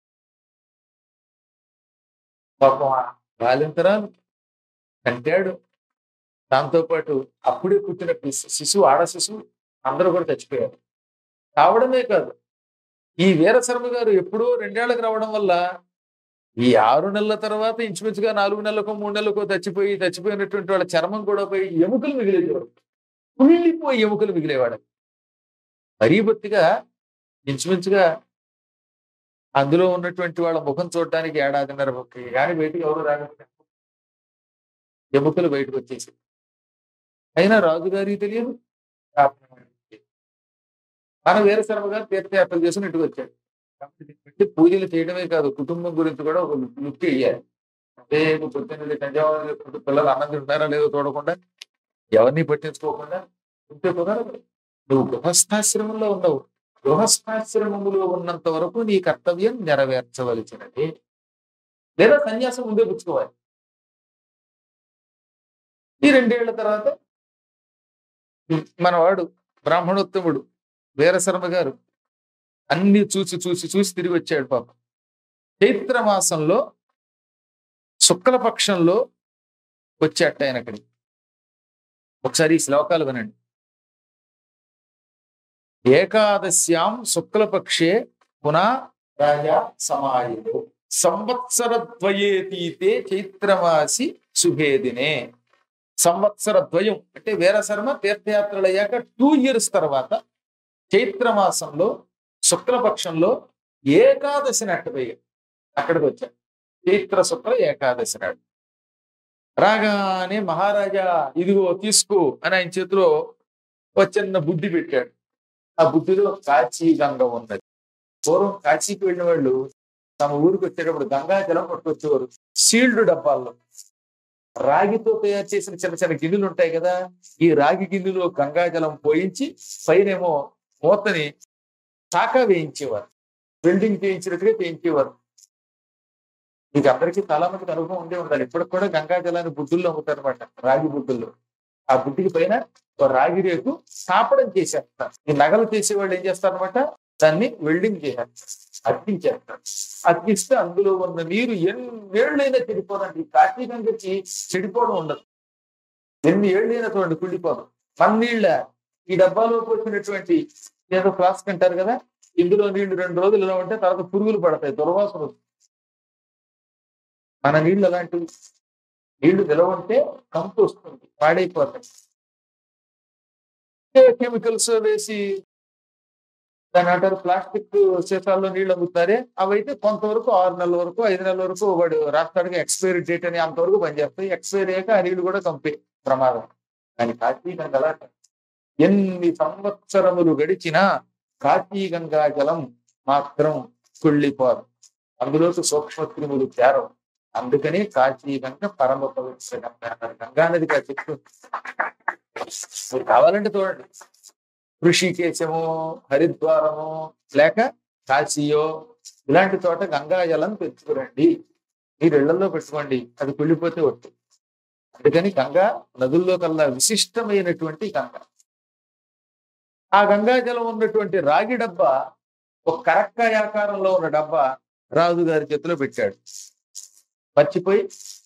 [SPEAKER 1] పాపం ఆ బాలింతరాలు కంటాడు దాంతోపాటు అప్పుడే పుట్టిన పిస్- శిశువు ఆడ శిశువు అందరూ కూడా చచ్చిపోయారు కావడమే కాదు ఈ వీరశర్మ గారు ఎప్పుడో రెండేళ్లకు రావడం వల్ల ఈ ఆరు నెలల తర్వాత ఇంచుమించుగా నాలుగు నెలలకో మూడు నెలలకో చచ్చిపోయి చచ్చిపోయినటువంటి వాళ్ళ చర్మం కూడా పోయి ఎముకలు మిగిలేవాడు కుళ్ళిపోయి ఎముకలు మిగిలేవాడు మరీ బొత్తిగా ఇంచుమించుగా అందులో ఉన్నటువంటి వాళ్ళ ముఖం చూడడానికి ఏడాదిన్నర ముక్కి కానీ బయటికి ఎవరు రాగలిగారు ఎముకలు బయటకు వచ్చేసి అయినా రాజుగారికి తెలియదు రాజ్ఞవాడికి తెలియదు. మన వీరశర్మ గారు తీర్థయాత్రలు చేసుకుని ఇంటికి వచ్చాడు కాబట్టి దీన్ని బట్టి పూజలు చేయడమే కాదు కుటుంబం గురించి కూడా ఒక లుక్ వేయాలి అంటే పొద్దున్న కంజావాళ్ళు ఎప్పుడు పిల్లలు అన్నం తింటారా లేదో చూడకుండా ఎవరిని పట్టించుకోకుండా ఉంటే కుదరదు నువ్వు గృహస్థాశ్రమంలో ఉన్నావు గృహస్థాశ్రమములో ఉన్నంత వరకు నీ కర్తవ్యం నెరవేర్చవలసినది లేదా సన్యాసం ముందే పుచ్చుకోవాలి ఈ రెండేళ్ల తర్వాత మనవాడు బ్రాహ్మణోత్తముడు వీరశర్మ గారు అన్ని చూసి చూసి చూసి తిరిగి వచ్చాడు పాపం చైత్ర మాసంలో శుక్లపక్షంలో వచ్చేట ఆయన అక్కడికి ఒకసారి ఈ శ్లోకాలు వినండి ఏకాదశ్యాం శుక్లపక్షే పునా రాజా సమాయుడు సంవత్సరద్వయేతీతే చైత్రమాసి శుభేదినే సంవత్సర ద్వయం అంటే వీరశర్మ తీర్థయాత్రలు అయ్యాక టూ ఇయర్స్ తర్వాత చైత్రమాసంలో శుక్లపక్షంలో ఏకాదశి నట్టపోయి అక్కడికి వచ్చాడు చైత్ర శుక్ల ఏకాదశి నాడు రాగానే మహారాజా ఇదిగో తీసుకో అని ఆయన చేతిలో ఒక చిన్న బుద్ధి పెట్టాడు ఆ బుద్ధిలో కాచి గంగ ఉన్నది పూర్వం కాశీకి వెళ్ళిన వాళ్ళు తమ ఊరికి వచ్చేటప్పుడు గంగా జలం పట్టుకొచ్చేవారు సీల్డ్ డబ్బాల్లో రాగితో తయారు చేసిన చిన్న చిన్న గిన్నెలు ఉంటాయి కదా ఈ రాగి గిన్నెలో గంగా జలం పోయించి పైనేమో మూతని చాకా వేయించేవారు బిల్డింగ్ చేయించినట్టుగా చేయించేవారు మీకు అందరికీ చాలా మందికి అనుభవం ఉండే ఉండాలి ఇప్పటికి కూడా గంగా జలాన్ని బుద్ధుల్లో అమ్ముతారు అనమాట రాగి బుద్ధుల్లో ఆ బుద్ధికి పైన ఒక రాగి రేకు స్థాపనం చేసేస్తారు ఈ నగలు చేసేవాళ్ళు ఏం చేస్తారనమాట దాన్ని వెల్డింగ్ చేయాలి అతికించేస్తారు అతికిస్తే అందులో ఉన్న నీరు ఎన్నేళ్ళైనా చెడిపోదండి కార్తీకంకి చెడిపోవడం ఉండదు ఎన్ని ఏళ్ళైనా చూడండి కుళ్ళిపోదు మన నీళ్ళ ఈ డబ్బాలో పోసినటువంటి ఏదో ఫ్లాస్క్ అంటారు కదా ఇందులో నీళ్లు రెండు రోజులు ఇలా ఉంటే తర్వాత పురుగులు పడతాయి దుర్వాసన వస్తుంది. మన నీళ్లు అలాంటివి నీళ్లు నిలవ ఉంటే కంపు వస్తుంది పాడైపోతాయి కెమికల్స్ వేసి దాని అంటారు ప్లాస్టిక్ సీసాల్లో నీళ్ళు అమ్ముతారే అవైతే కొంతవరకు ఆరు నెలల వరకు ఐదు నెలల వరకు వాడు రాస్తాడుగా ఎక్స్పైరీ డేట్ అని అంతవరకు పనిచేస్తాయి ఎక్స్పైరీ అయ్యాక ఆ నీళ్లు కూడా కంపే ప్రమాదం కానీ కార్తీక గల ఎన్ని సంవత్సరములు గడిచినా కార్తీగంగా జలం మాత్రం కుళ్ళిపోదు అందులోకి సూక్ష్మక్రిములు చేరవు అందుకని కాశీగంగ పరమ పవిత్ర గంగ అన్నారు గంగా నది కాదు చెప్తూ మీరు కావాలంటే చూడండి ఋషికేశము హరిద్వారము లేక కాశీయో ఇలాంటి చోట గంగా జలం తెచ్చుకురండి మీరు ఇళ్లలో పెట్టుకోండి అది కుళ్ళిపోతే ఒట్టు అందుకని గంగా నదుల్లో కల్లా విశిష్టమైనటువంటి గంగ ఆ గంగా జలం ఉన్నటువంటి రాగి డబ్బా ఒక కరక్కాయ ఆకారంలో ఉన్న డబ్బా రాజు గారి చేతిలో పెట్టాడు మర్చిపోయి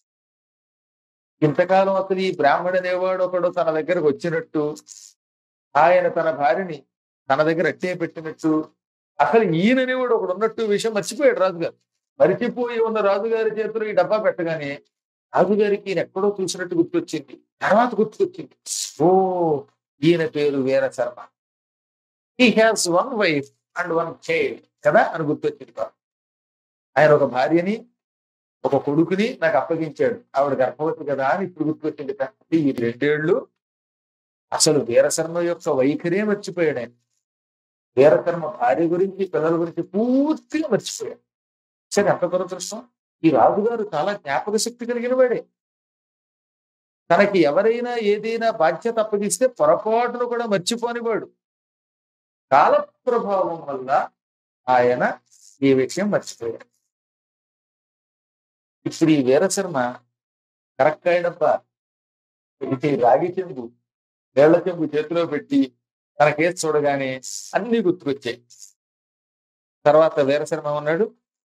[SPEAKER 1] ఇంతకాలం అసలు ఈ బ్రాహ్మడు అనేవాడు ఒకడు తన దగ్గరకు వచ్చినట్టు ఆయన తన భార్యని తన దగ్గర అట్టే పెట్టినట్టు అసలు ఈయననేవాడు ఒకడు ఉన్నట్టు విషయం మర్చిపోయాడు రాజుగారు మరిచిపోయి ఉన్న రాజుగారి చేతిలో ఈ డబ్బా పెట్టగానే రాజుగారికి ఈయన ఎక్కడో చూసినట్టు గుర్తొచ్చింది తర్వాత గుర్తుకొచ్చింది ఓ ఈయన పేరు Veera Sharma he has one wife and one child కదా అని గుర్తొచ్చింది పాపం. ఆయన ఒక భార్యని ఒక కొడుకుని నాకు అప్పగించాడు ఆవిడ గర్భవతి కదా అని ఇప్పుడు గుర్తుకొచ్చింది కాబట్టి ఈ రెండేళ్లు అసలు వీరశర్మ యొక్క వైఖరే మర్చిపోయాడు ఆయన వీరశర్మ భార్య గురించి పిల్లల గురించి పూర్తిగా మర్చిపోయాడు సరే ఎంత దురదృష్టం ఈ రాజుగారు చాలా జ్ఞాపక శక్తి కలిగిన వాడే తనకి ఎవరైనా ఏదైనా బాధ్యత అప్పగిస్తే పొరపాటును కూడా మర్చిపోనివాడు కాల ప్రభావం వల్ల ఆయన ఈ విషయం మర్చిపోయాడు ఇప్పుడు ఈ వీరశర్మ కరక్కాయ డబ్బా ఇది రాగి చెంబు వేళ్ల చెంబు చేతిలో పెట్టి తన కేసు చూడగానే అన్ని గుర్తుకొచ్చాయి తర్వాత వీరశర్మ ఉన్నాడు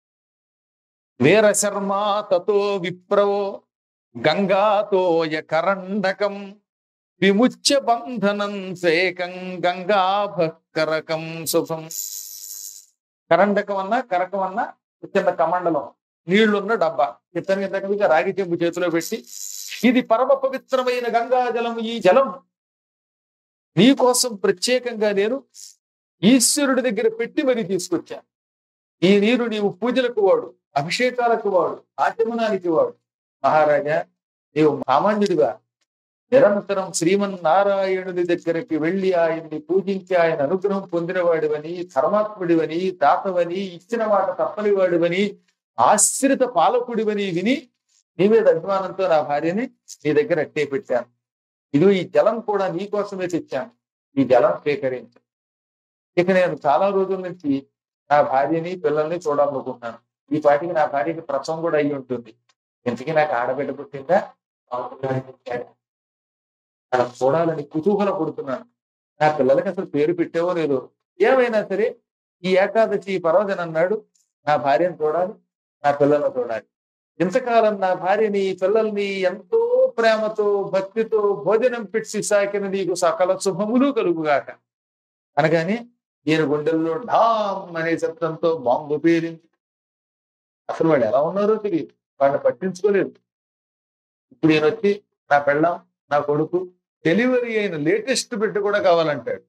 [SPEAKER 1] వీరశర్మ తతో విప్రవో గంగాతోయ కరండకం విముచ్య బంధనం సేకం గంగాభకరకం శుభం కరండకం అన్నా కరకం అన్నా చిన్న కమండలం నీళ్లున్న డబ్బా ఇతని దగ్గర రాగి చెంబు చేతిలో పెట్టి ఇది పరమ పవిత్రమైన గంగా జలం ఈ జలం నీ కోసం ప్రత్యేకంగా నేను ఈశ్వరుడి దగ్గర పెట్టి మరీ తీసుకొచ్చాను ఈ నీరు నీవు పూజలకు వాడు అభిషేకాలకు వాడు ఆచమనానికి వాడు మహారాజా నీవు సామాన్యుడిగా నిరంతరం శ్రీమన్నారాయణుడి దగ్గరికి వెళ్ళి ఆయన్ని పూజించి ఆయన అనుగ్రహం పొందినవాడివని ధర్మాత్ముడివని దాతవని ఇచ్చిన మాట తప్పని వాడివని ఆశ్రిత పాలకుడివని విని నీ మీద అభిమానంతో నా భార్యని నీ దగ్గర అట్టే పెట్టాను ఇది ఈ జలం కూడా నీ కోసమే తెచ్చాను ఈ జలం స్వీకరించు ఇక నేను చాలా రోజుల నుంచి నా భార్యని పిల్లల్ని చూడాలనుకుంటున్నాను ఈ పాటికి నా భార్యకి ప్రసవం కూడా అయ్యి ఉంటుంది ఇంతకీ నాకు ఆడబిడ్డ పుట్టిందా అవుతుందని చెప్పాడు. అలా చూడాలని కుతూహల పడుతున్నాను నా పిల్లలకి అసలు పేరు పెట్టేవో లేదో ఏమైనా సరే ఈ ఏకాదశి పర్వదిన అన్నాడు నా భార్యను చూడాలి నా పిల్లల్ని చూడాలి ఇంతకాలం నా భార్యని పిల్లల్ని ఎంతో ప్రేమతో భక్తితో భోజనం పెట్టి సాకిన నీకు సకల శుభములు కలుగుగాక అనగానే ఈయన గుండెల్లో ఢామ్ అనే శబ్దంతో బాంబు పేరింది అసలు వాడు ఎలా ఉన్నారో తెలియదు వాడిని పట్టించుకోలేదు ఇప్పుడు ఈయన వచ్చి నా పెళ్ళాం నా కొడుకు డెలివరీ అయిన లేటెస్ట్ బిడ్డ కూడా కావాలంటాడు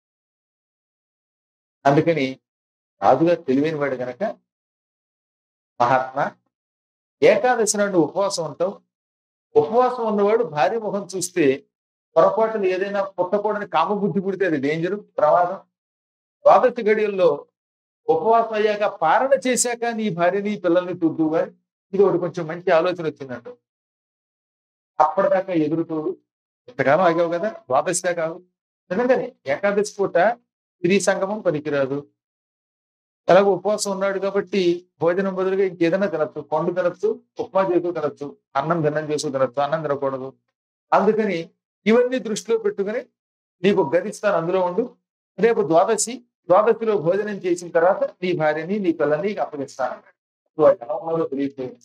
[SPEAKER 1] అందుకని రాజుగారు తెలివైన వాడు గనక మహాత్మా ఏకాదశి నాడు ఉపవాసం ఉంటావు ఉపవాసం ఉన్నవాడు భార్య ముఖం చూస్తే పొరపాటున ఏదైనా పుట్టకూడని కామబుద్ధి పుడితే అది డేంజర్ ప్రమాదం ద్వాదశి గడియల్లో ఉపవాసం అయ్యాక పారణ చేశాక నీ భార్యని పిల్లల్ని తుద్దు అని ఇది ఒకటి కొంచెం మంచి ఆలోచన వచ్చిందంట అప్పటిదాకా ఎదురుతోడు ఇంతకాలం ఆగావు కదా ద్వాదశిగా కాదు నిజంగానే ఏకాదశి పూట స్త్రీ సంగమం పనికిరాదు ఎలాగో ఉపవాసం ఉన్నాడు కాబట్టి భోజనం బదులుగా ఇంకేదైనా తినచ్చు పండు తినచ్చు ఉప్మా చేసు తినచ్చు అన్నం దిన్నం చేసు తినచ్చు అన్నం తినకూడదు అందుకని ఇవన్నీ దృష్టిలో పెట్టుకుని నీకు గదిస్తాను అందులో ఉండు రేపు ద్వాదశి ద్వాదశిలో భోజనం చేసిన తర్వాత నీ భార్యని నీ పిల్లని అప్పగిస్తాను నువ్వు ఆ జనంలో తెలియట్లేదు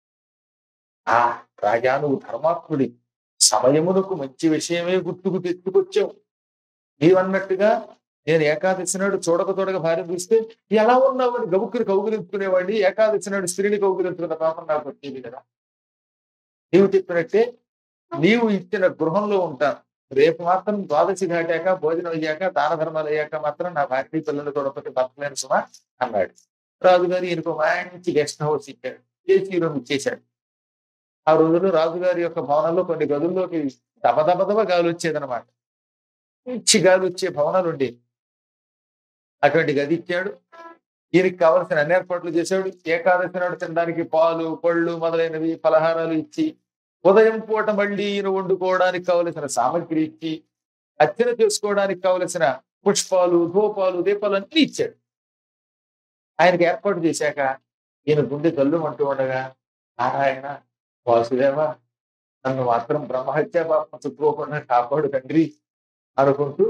[SPEAKER 1] ఆ రాజా నువ్వు ధర్మాత్ముడి సమయమునకు మంచి విషయమే గుర్తుకు తెచ్చుకొచ్చావు నీవన్నట్టుగా నేను ఏకాదశి నాడు చూడక చూడక భార్య చూస్తే ఎలా ఉన్నావు అని గబుక్కుని కౌగులించుకునేవాడిని ఏకాదశి నాడు స్త్రీని కౌగులించుకున్న పాపం నాకు వచ్చేది కదా నీవు చెప్పినట్టే నీవు ఇచ్చిన గృహంలో ఉంటాను రేపు మాత్రం ద్వాదశి దాటాక భోజనం అయ్యాక దాన ధర్మాలు అయ్యాక మాత్రం నా భార్య పిల్లలు చూడకపోతే బతకలేను సుమా అన్నాడు రాజుగారు ఈయనకు మంచి గెస్ట్ హౌస్ ఇచ్చాడు ఏసీ రూమ్ ఇచ్చేశాడు ఆ రోజుల్లో రాజుగారి యొక్క భవనంలో కొన్ని గదుల్లోకి దబదబదబ గాలి వచ్చేదనమాట మంచి గాలి వచ్చే భవనాలు ఉండేవి అటువంటి గది ఇచ్చాడు ఈయనకి కావలసిన అన్ని ఏర్పాట్లు చేశాడు ఏకాదశి నాడు తినడానికి పాలు పళ్ళు మొదలైనవి పలహారాలు ఇచ్చి ఉదయం పూట మళ్ళీ ఈయన వండుకోవడానికి కావలసిన సామగ్రి ఇచ్చి అర్చన చేసుకోవడానికి కావలసిన పుష్పాలు ధూపాలు దీపాలు అన్ని ఇచ్చాడు ఆయనకి ఏర్పాటు చేశాక ఈయన గుండె కళ్ళు అంటూ ఉండగా నారాయణ వాసుదేవ నన్ను మాత్రం బ్రహ్మహత్య పాపం చుట్టుకోకుండా కాపాడు తండ్రి అనుకుంటూ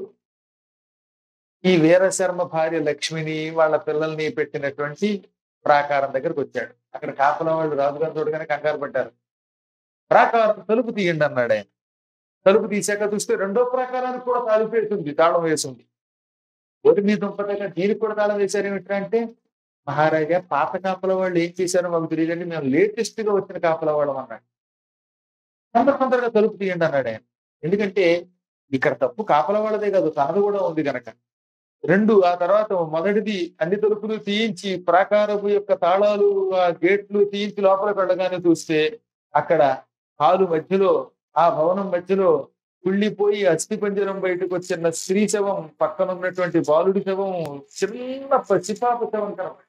[SPEAKER 1] ఈ వీరశర్మ భార్య లక్ష్మిని వాళ్ళ పిల్లల్ని పెట్టినటువంటి ప్రాకారం దగ్గరకు వచ్చాడు అక్కడ కాపలా వాళ్ళు రాజుగారు చూడగానే కంగారు పడ్డారు ప్రాకారం తలుపు తీయండి అన్నాడు ఆయన తలుపు తీసాక చూస్తే రెండో ప్రాకారానికి కూడా తాళం వేసింది తాళం వేసింది ఒకటి మీ దుంపదగా దీనికి కూడా తాళం వేశారు ఏమిటంటే మహారాజా పాత కాపల వాళ్ళు ఏం చేశారో మాకు తెలియదండి మేము లేటెస్ట్ గా వచ్చిన కాపల వాళ్ళం అన్నాడు తొందర తొందరగా తలుపు తీయండి అన్నాడు ఆయన ఎందుకంటే ఇక్కడ తప్పు కాపల వాళ్ళదే కాదు తనది కూడా ఉంది గనక రెండు ఆ తర్వాత మొదటిది అన్ని తలుపులు తీయించి ప్రాకారపు యొక్క తాళాలు ఆ గేట్లు తీయించి లోపలికి వెళ్ళగానే చూస్తే అక్కడ హాలు మధ్యలో ఆ భవనం మధ్యలో కుళ్ళిపోయి అస్థి పంజరం బయటకు వచ్చిన స్త్రీ శవం పక్కన ఉన్నటువంటి బాలుడి శవం చిన్న పసిపాప శవం కనబడింది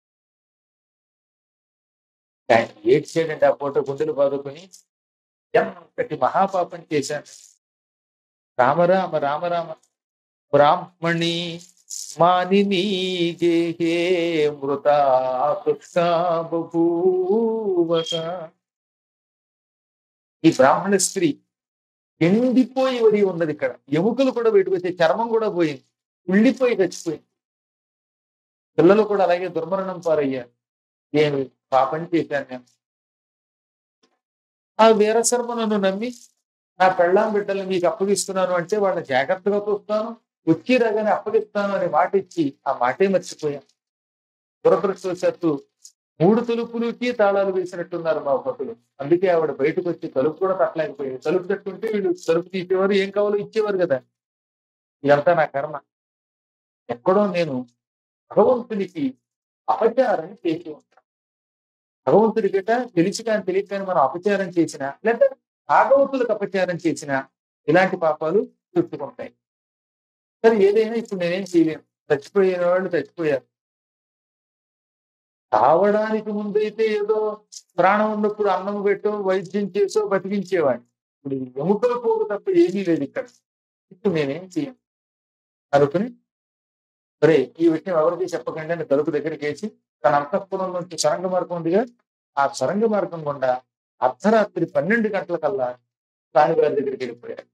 [SPEAKER 1] ఆయన ఏడ్చాడండి ఆ పూట గుండెలు బాదుకొని ఎంతటి మహాపాపం చేశాను రామరామ రామరామ బ్రాహ్మణి మానిని గేహే మృత బభూవక ఈ బ్రాహ్మణ స్త్రీ ఎండిపోయి వడి ఉన్నది ఇక్కడ ఎముకలు కూడా బయటకు వచ్చే చర్మం కూడా పోయింది ఉళ్ళిపోయి చచ్చిపోయింది పిల్లలు కూడా అలాగే దుర్మరణం పారయ్యారు ఏమి పాపం చేశాను నేను ఆ వీరశర్మ నన్ను నమ్మి నా పెళ్ళాం బిడ్డలు మీకు అప్పగిస్తున్నాను అంటే వాళ్ళని జాగ్రత్తగా చూస్తాను వచ్చి రాగానే అప్పగిస్తాను అని మాట ఇచ్చి ఆ మాటే మర్చిపోయాను దురదృష్టవశాత్తు మూడు తలుపులకి తాళాలు వేసినట్టున్నారు మా భటులు అందుకే ఆవిడ బయటకు వచ్చి తలుపు కూడా తట్టలేకపోయింది తలుపు తట్టుకుంటే వీళ్ళు తలుపు తీసేవారు ఏం కావాలో ఇచ్చేవారు కదా ఇదంతా నా కర్మ ఎక్కడో నేను భగవంతునికి అపచారం చేసి ఉంటాను భగవంతుడి గట తెలిసి కానీ తెలియక కానీ మనం అపచారం చేసినా లేదా భాగవతులకు అపచారం చేసినా ఇలాంటి పాపాలు చుట్టుకుంటాయి సరే ఏదైనా ఇప్పుడు నేనేం చేయలేను చచ్చిపోయిన వాళ్ళు చచ్చిపోయారు తావడానికి ముందైతే ఏదో ప్రాణం ఉన్నప్పుడు అన్నం పెట్టో వైద్యం చేసో బతికించేవాడిని ఇప్పుడు ఎముకల పోగు తప్ప ఏమీ లేదు ఇక్కడ ఇప్పుడు నేనేం చేయను అనుకుని సరే ఈ విషయం ఎవరికి చెప్పకండి అని తలుపు దగ్గరికి వేసి తన అంతఃపురం నుంచి సొరంగ మార్గం ఉందిగా ఆ సొరంగ మార్గం గుండా అర్ధరాత్రి పన్నెండు గంటల కల్లా రాణిగారి దగ్గరికి వెళ్ళిపోయాడు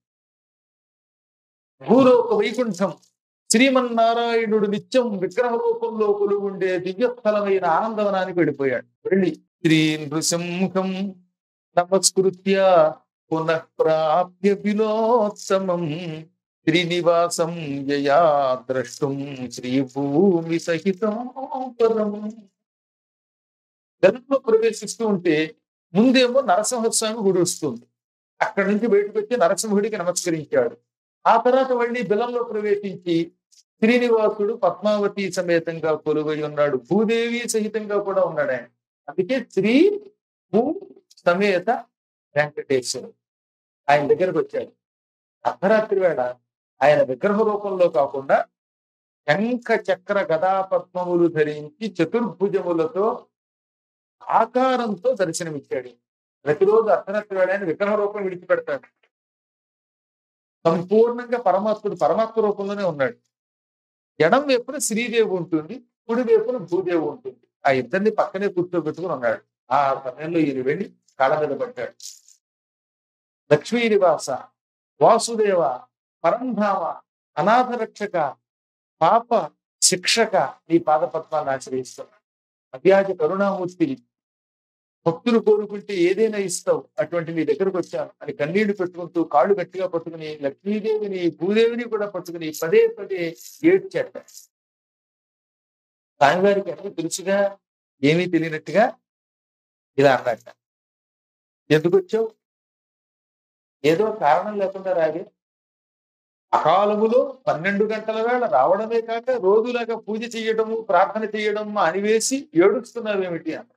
[SPEAKER 1] భూలోక వైకుంఠం శ్రీమన్నారాయణుడు నిత్యం విగ్రహ రూపంలో ఉండే దివ్యస్థలమైన ఆనందవనానికి వెళ్ళిపోయాడు వెళ్ళి శ్రీ నృసింహం నమస్కృత్య పునః ప్రాప్య విలోత్తమం శ్రీనివాసం యయా ద్రష్టుం శ్రీభూమి సహితం పదం గతంలో ప్రవేశిస్తూ ఉంటే ముందేమో నరసింహస్వామి గుడి వస్తుంది అక్కడి నుంచి బయటకు వచ్చి నరసింహుడికి నమస్కరించాడు ఆ తర్వాత మళ్ళీ బిలంలో ప్రవేశించి శ్రీనివాసుడు పద్మావతి సమేతంగా కొలువై ఉన్నాడు భూదేవి సహితంగా కూడా ఉన్నాడు ఆయన అందుకే శ్రీ భూ సమేత వెంకటేశ్వరుడు ఆయన దగ్గరకు వచ్చాడు అర్ధరాత్రి వేళ ఆయన విగ్రహ రూపంలో కాకుండా శంఖ చక్ర గదా పద్మములు ధరించి చతుర్భుజములతో ఆకారంతో దర్శనమిచ్చాడు ప్రతిరోజు అర్ధరాత్రి వేళ విగ్రహ రూపం విడిచిపెడతాడు సంపూర్ణంగా పరమాత్ముడు పరమాత్మ రూపంలోనే ఉన్నాడు ఎడం వైపున శ్రీదేవి ఉంటుంది కుడి వైపున భూదేవి ఉంటుంది ఆ ఇద్దరిని పక్కనే కూర్చోబెట్టుకుని ఉన్నాడు ఆ సమయంలో ఈయన వెళ్ళి కాళ్ళ మీద పడ్డాడు లక్ష్మీ నివాస వాసుదేవ పరంధామ అనాథ రక్షక పాప శిక్షక నీ పాదపద్మాన్ని ఆశ్రయిస్తావు అవ్యాజ కరుణామూర్తి భక్తులు కోరుకుంటే ఏదైనా ఇస్తావు అటువంటి నీ దగ్గరకు వచ్చాను అని కన్నీళ్లు పెట్టుకుంటూ కాళ్ళు గట్టిగా పట్టుకుని లక్ష్మీదేవిని భూదేవిని కూడా పట్టుకుని పదే పదే ఏడ్చాట స్వామివారికి అన్ని తెలుసుగా ఏమీ తెలియనట్టుగా ఇలా అన్నట్ట ఎందుకు వచ్చావు ఏదో కారణం లేకుండా రాగే అకాలములో పన్నెండు గంటల వేళ రావడమే కాక రోజులాగా పూజ చేయడము ప్రార్థన చేయడం అనివేసి ఏడుస్తున్నావేమిటి అన్న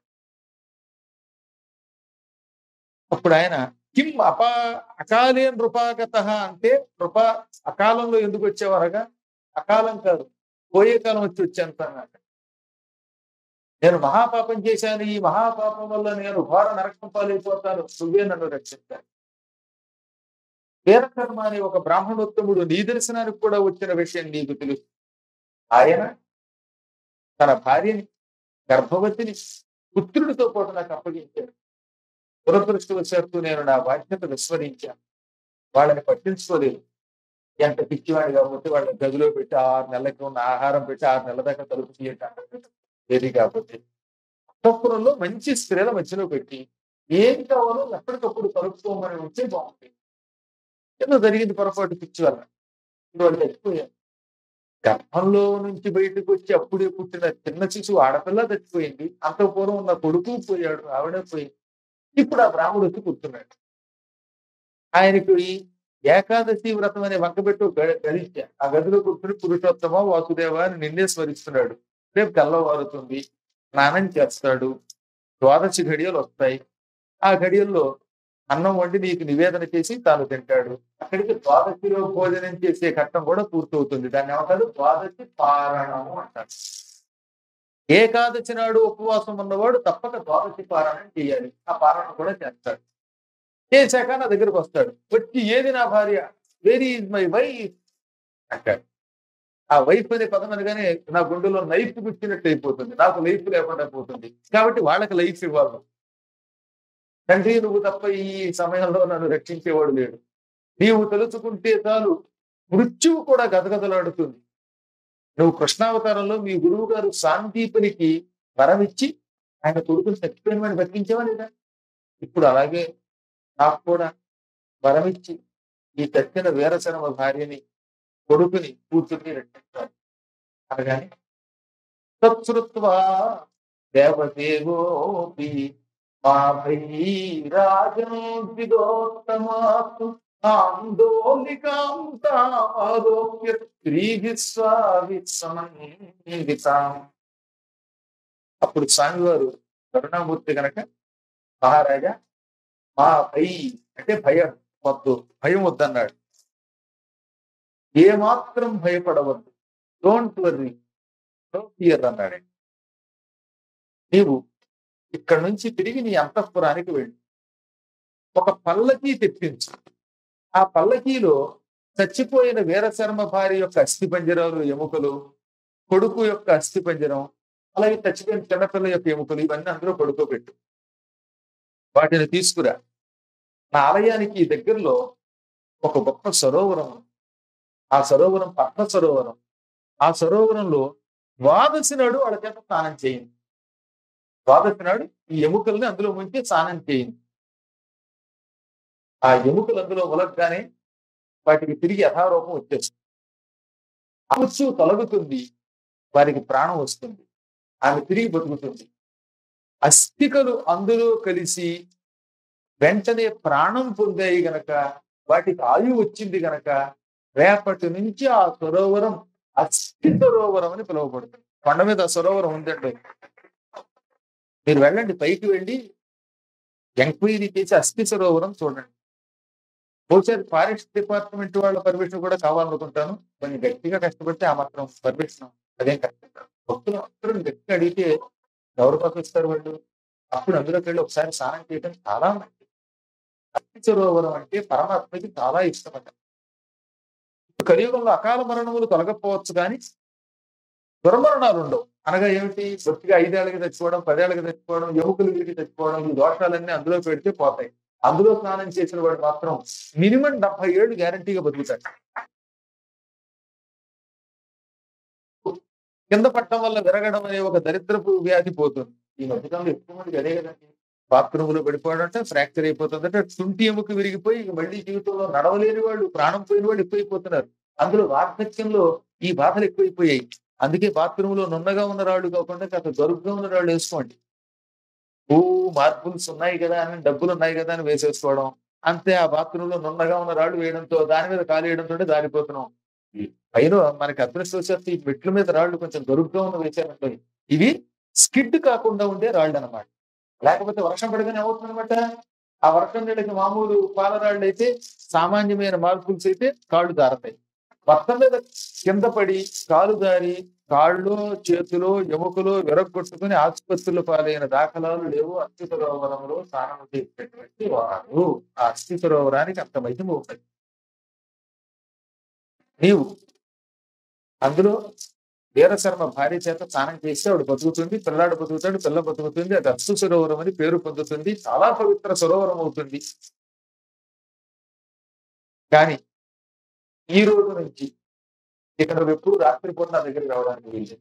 [SPEAKER 1] అప్పుడు ఆయన కిం అపా అకాలే నృపాగత అంటే నృప అకాలంలో ఎందుకు వచ్చేవారగా అకాలం కాదు పోయే కాలం వచ్చి వచ్చాను అన్నాడు నేను మహాపాపం చేశాను ఈ మహాపాపం వల్ల నేను ఘోర నరకం పాలైపోతాను నువ్వే నన్ను రక్షిస్తాను వీరకర్మ అనే ఒక బ్రాహ్మణోత్తముడు నీ దర్శనానికి కూడా వచ్చిన విషయం నీకు తెలుసు ఆయన తన భార్యని గర్భవతిని పుత్రుడితో పాటు నాకు అప్పగించాడు దురదృష్టవశాత్తు నేను నా బాధ్యత విస్మరించాను వాళ్ళని పట్టించుకోలేదు ఎంత పిచ్చివాడు కాబట్టి వాళ్ళని గదిలో పెట్టి ఆరు నెలలకి ఉన్న ఆహారం పెట్టి ఆరు నెలల దాకా తలుపు తీయటం ఏది కాకపోతే అంతఃపురంలో మంచి స్త్రీల మధ్యలో పెట్టి ఏం కావాలో ఎప్పటికప్పుడు కలుపుకోమని ఉంటే బాగుంటుంది ఏదో జరిగింది పొరపాటు పిచ్చి వల్ల వాళ్ళు చచ్చిపోయారు గర్భంలో నుంచి బయటకు వచ్చి అప్పుడే పుట్టిన చిన్న శిశువు ఆడపిల్ల చచ్చిపోయింది అంత పూర్వం ఉన్న కొడుకు పోయాడు ఆవిడే పోయింది ఇప్పుడు ఆ బ్రాహ్మడు వచ్చి కూర్చున్నాడు ఆయనకు ఈ ఏకాదశి వ్రతం అనే వంకబెట్టు గదించా ఆ గదిలో కూర్చుని పురుషోత్తమ వాసుదేవ అని నిన్నే స్మరిస్తున్నాడు రేపు తెల్లవారుతుంది స్నానం చేస్తాడు ద్వాదశి ఘడియలు వస్తాయి ఆ ఘడియల్లో అన్నం వండి నీకు నివేదన చేసి తాను తింటాడు అక్కడికి ద్వాదశిలో భోజనం చేసే ఘట్టం కూడా పూర్తవుతుంది దాన్ని ఏమంటారు ద్వాదశి పారణము అంటారు ఏకాదశి నాడు ఉపవాసం ఉన్నవాడు తప్పక ద్వాదశి పారాయణం చేయాలి ఆ పారాయణ కూడా చేస్తాడు చేశాక నా దగ్గరకు వస్తాడు వచ్చి ఏది నా భార్య వెరీ ఈజ్ మై వైఫ్ అంటాడు ఆ వైఫ్ అనే పదం అనగానే నా గుండెలో లైఫ్ గుచ్చినట్టు అయిపోతుంది నాకు లైఫ్ లేకుండా పోతుంది కాబట్టి వాళ్ళకి లైఫ్ ఇవ్వాలి తండ్రి నువ్వు తప్ప ఈ సమయంలో నన్ను రక్షించేవాడు లేడు నీవు తలుచుకుంటే చాలు మృత్యువు కూడా గదగదలాడుతుంది నువ్వు కృష్ణావతారంలో మీ గురువు గారు సాందీపునికి వరమిచ్చి ఆయన కొడుకుని చచ్చిపోయిన వాడిని బతికించేవా లేదా ఇప్పుడు అలాగే నాకు కూడా వరమిచ్చి ఈ చచ్చిన వీరశరమ భార్యని కొడుకుని కూతుర్ని రక్షించాలి అనగానే తత్సృత్వా దేవదేవోపి మా భైరాజం విదోత్తమాతు ఆందోళికాం తారోప్య స్త్రీభిస్వావిత్సమంగితాం అప్పుడు స్వామివారు కరుణామూర్తి గనక మహారాజా మా భై అంటే భయం వద్దు భయం వద్దన్నాడు ఏమాత్రం భయపడవద్దు డోంట్ వర్రీ నో ఫియర్ అన్నాడు నీవు ఇక్కడ నుంచి తిరిగి నీ అంతఃపురానికి వెళ్ళు ఒక పల్లకీ తెప్పించు ఆ పల్లకీలో చచ్చిపోయిన వీరశర్మ భార్య యొక్క అస్థి పంజరాలు ఎముకలు కొడుకు యొక్క అస్థి పంజరం అలాగే చచ్చిపోయిన చిన్నపిల్ల యొక్క ఎముకలు ఇవన్నీ అందులో పడుకోబెట్టు వాటిని తీసుకురా నా ఆలయానికి దగ్గరలో ఒక గొప్ప సరోవరం ఉంది. ఆ సరోవరం పద్మ సరోవరం ఆ సరోవరంలో ద్వాదశి నాడు వాళ్ళ చేత స్నానం చేయండి ద్వాదశి నాడు ఈ ఎముకల్ని అందులో ముంచి స్నానం చేయండి ఆ ఎముకలు అందులో మొలగ్గానే వాటికి తిరిగి యథారూపం వచ్చేస్తుంది అమృత్యు తొలగుతుంది వారికి ప్రాణం వస్తుంది ఆమె తిరిగి బతుకుతుంది అస్థికలు అందులో కలిసి వెంటనే ప్రాణం పొందాయి గనక వాటికి ఆయువు వచ్చింది గనక రేపటి నుంచి ఆ సరోవరం అస్థి సరోవరం అని పిలువబడుతుంది కొండ మీద ఆ సరోవరం ఉందండి మీరు వెళ్ళండి పైకి వెళ్ళి ఎంక్వైరీ చేసి అస్థి సరోవరం చూడండి బహుశా ఫారెస్ట్ డిపార్ట్మెంట్ వాళ్ళ పర్మిషన్ కూడా కావాలనుకుంటాను కొంచెం గట్టిగా కష్టపడితే ఆ మాత్రం పర్మిషన్ అదేం కష్టం కాదు. భక్తులు అందరూ గట్టిగా అడిగితే ఎవరు పంపిస్తారు వాళ్ళు అప్పుడు అందులోకి వెళ్ళి ఒకసారి స్నానం చేయడం చాలా మంచిది అగ్ని సరోవరం అంటే పరమాత్మకి చాలా ఇష్టమట కలియుగంలో అకాల మరణములు తొలగపోవచ్చు కానీ దుర్మరణాలు ఉండవు అనగా ఏమిటి బొత్తిగా ఐదేళ్ళకి తెచ్చుకోవడం పదేళ్ళకి తెచ్చుకోవడం ఎముకలు విరిగి తెచ్చుకోవడం ఈ దోషాలన్నీ అందులో పెడితే పోతాయి అందులో స్నానం చేసిన వాడు మాత్రం మినిమం డెబ్బై ఏళ్ళు గ్యారంటీగా బతుకుతాడు కింద పట్టడం వల్ల విరగడం అనే ఒక దరిద్రపు వ్యాధి పోతుంది ఈ మధ్యకాలంలో ఎక్కువ మందికి అదే కదండి బాత్రూమ్ లో పడిపోవడం అంటే ఫ్రాక్చర్ అయిపోతుంది అంటే తుంటి ఎముక విరిగిపోయి ఇక మళ్ళీ జీవితంలో నడవలేని వాళ్ళు ప్రాణం పోయిన వాళ్ళు ఎక్కువైపోతున్నారు అందులో వార్ధక్యంలో ఈ బాధలు ఎక్కువైపోయాయి అందుకే బాత్రూమ్ లో నున్నగా ఉన్న రాళ్ళు కాకుండా కాస్త గరుగ్గా ఉన్న రాళ్ళు వేసుకోండి ఓ మార్బుల్స్ ఉన్నాయి కదా అని డబ్బులు ఉన్నాయి కదా అని వేసేసుకోవడం అంతే ఆ బాత్రూమ్ లో నున్నగా ఉన్న రాళ్ళు వేయడంతో దాని మీద కాలు వేయడంతో దారిపోతున్నాం పైన మనకి అదృష్టవశాత్తు ఈ మెట్ల మీద రాళ్ళు కొంచెం గరుగ్గా ఉన్న వేసారంటే ఇవి స్కిడ్ కాకుండా ఉండే రాళ్ళు అన్నమాట లేకపోతే వర్షం పడగానే ఏమవుతుందన్నమాట ఆ వర్షం నీళ్ళకి మామూలు పాలరాళ్ళు అయితే సామాన్యమైన మార్పుల్స్ అయితే కాళ్ళు దారతాయి మొత్తం మీద కింద పడి కాలు దారి కాళ్ళు చేతులు ఎముకలు విరగొట్టుకుని ఆసుపత్రులు పాలైన దాఖలాలు లేవు అస్థి సరోవరంలో స్నానం చేసేటటువంటి వారు ఆ అస్థి సరోవరానికి అంత మహిమ ఉన్నది నీవు అందులో వీరశర్మ భార్య చేత స్నానం చేస్తే ఆవిడ బతుకుతుంది పిల్లాడు బతుకుతాడు పిల్ల బతుకుతుంది అది అస్థి సరోవరం అని పేరు పొందుతుంది చాలా పవిత్ర సరోవరం అవుతుంది కానీ ఈ రోజు నుంచి ఇక్కడ నువ్వు ఎప్పుడు రాత్రిపూట నా దగ్గరికి రావడానికి వీలు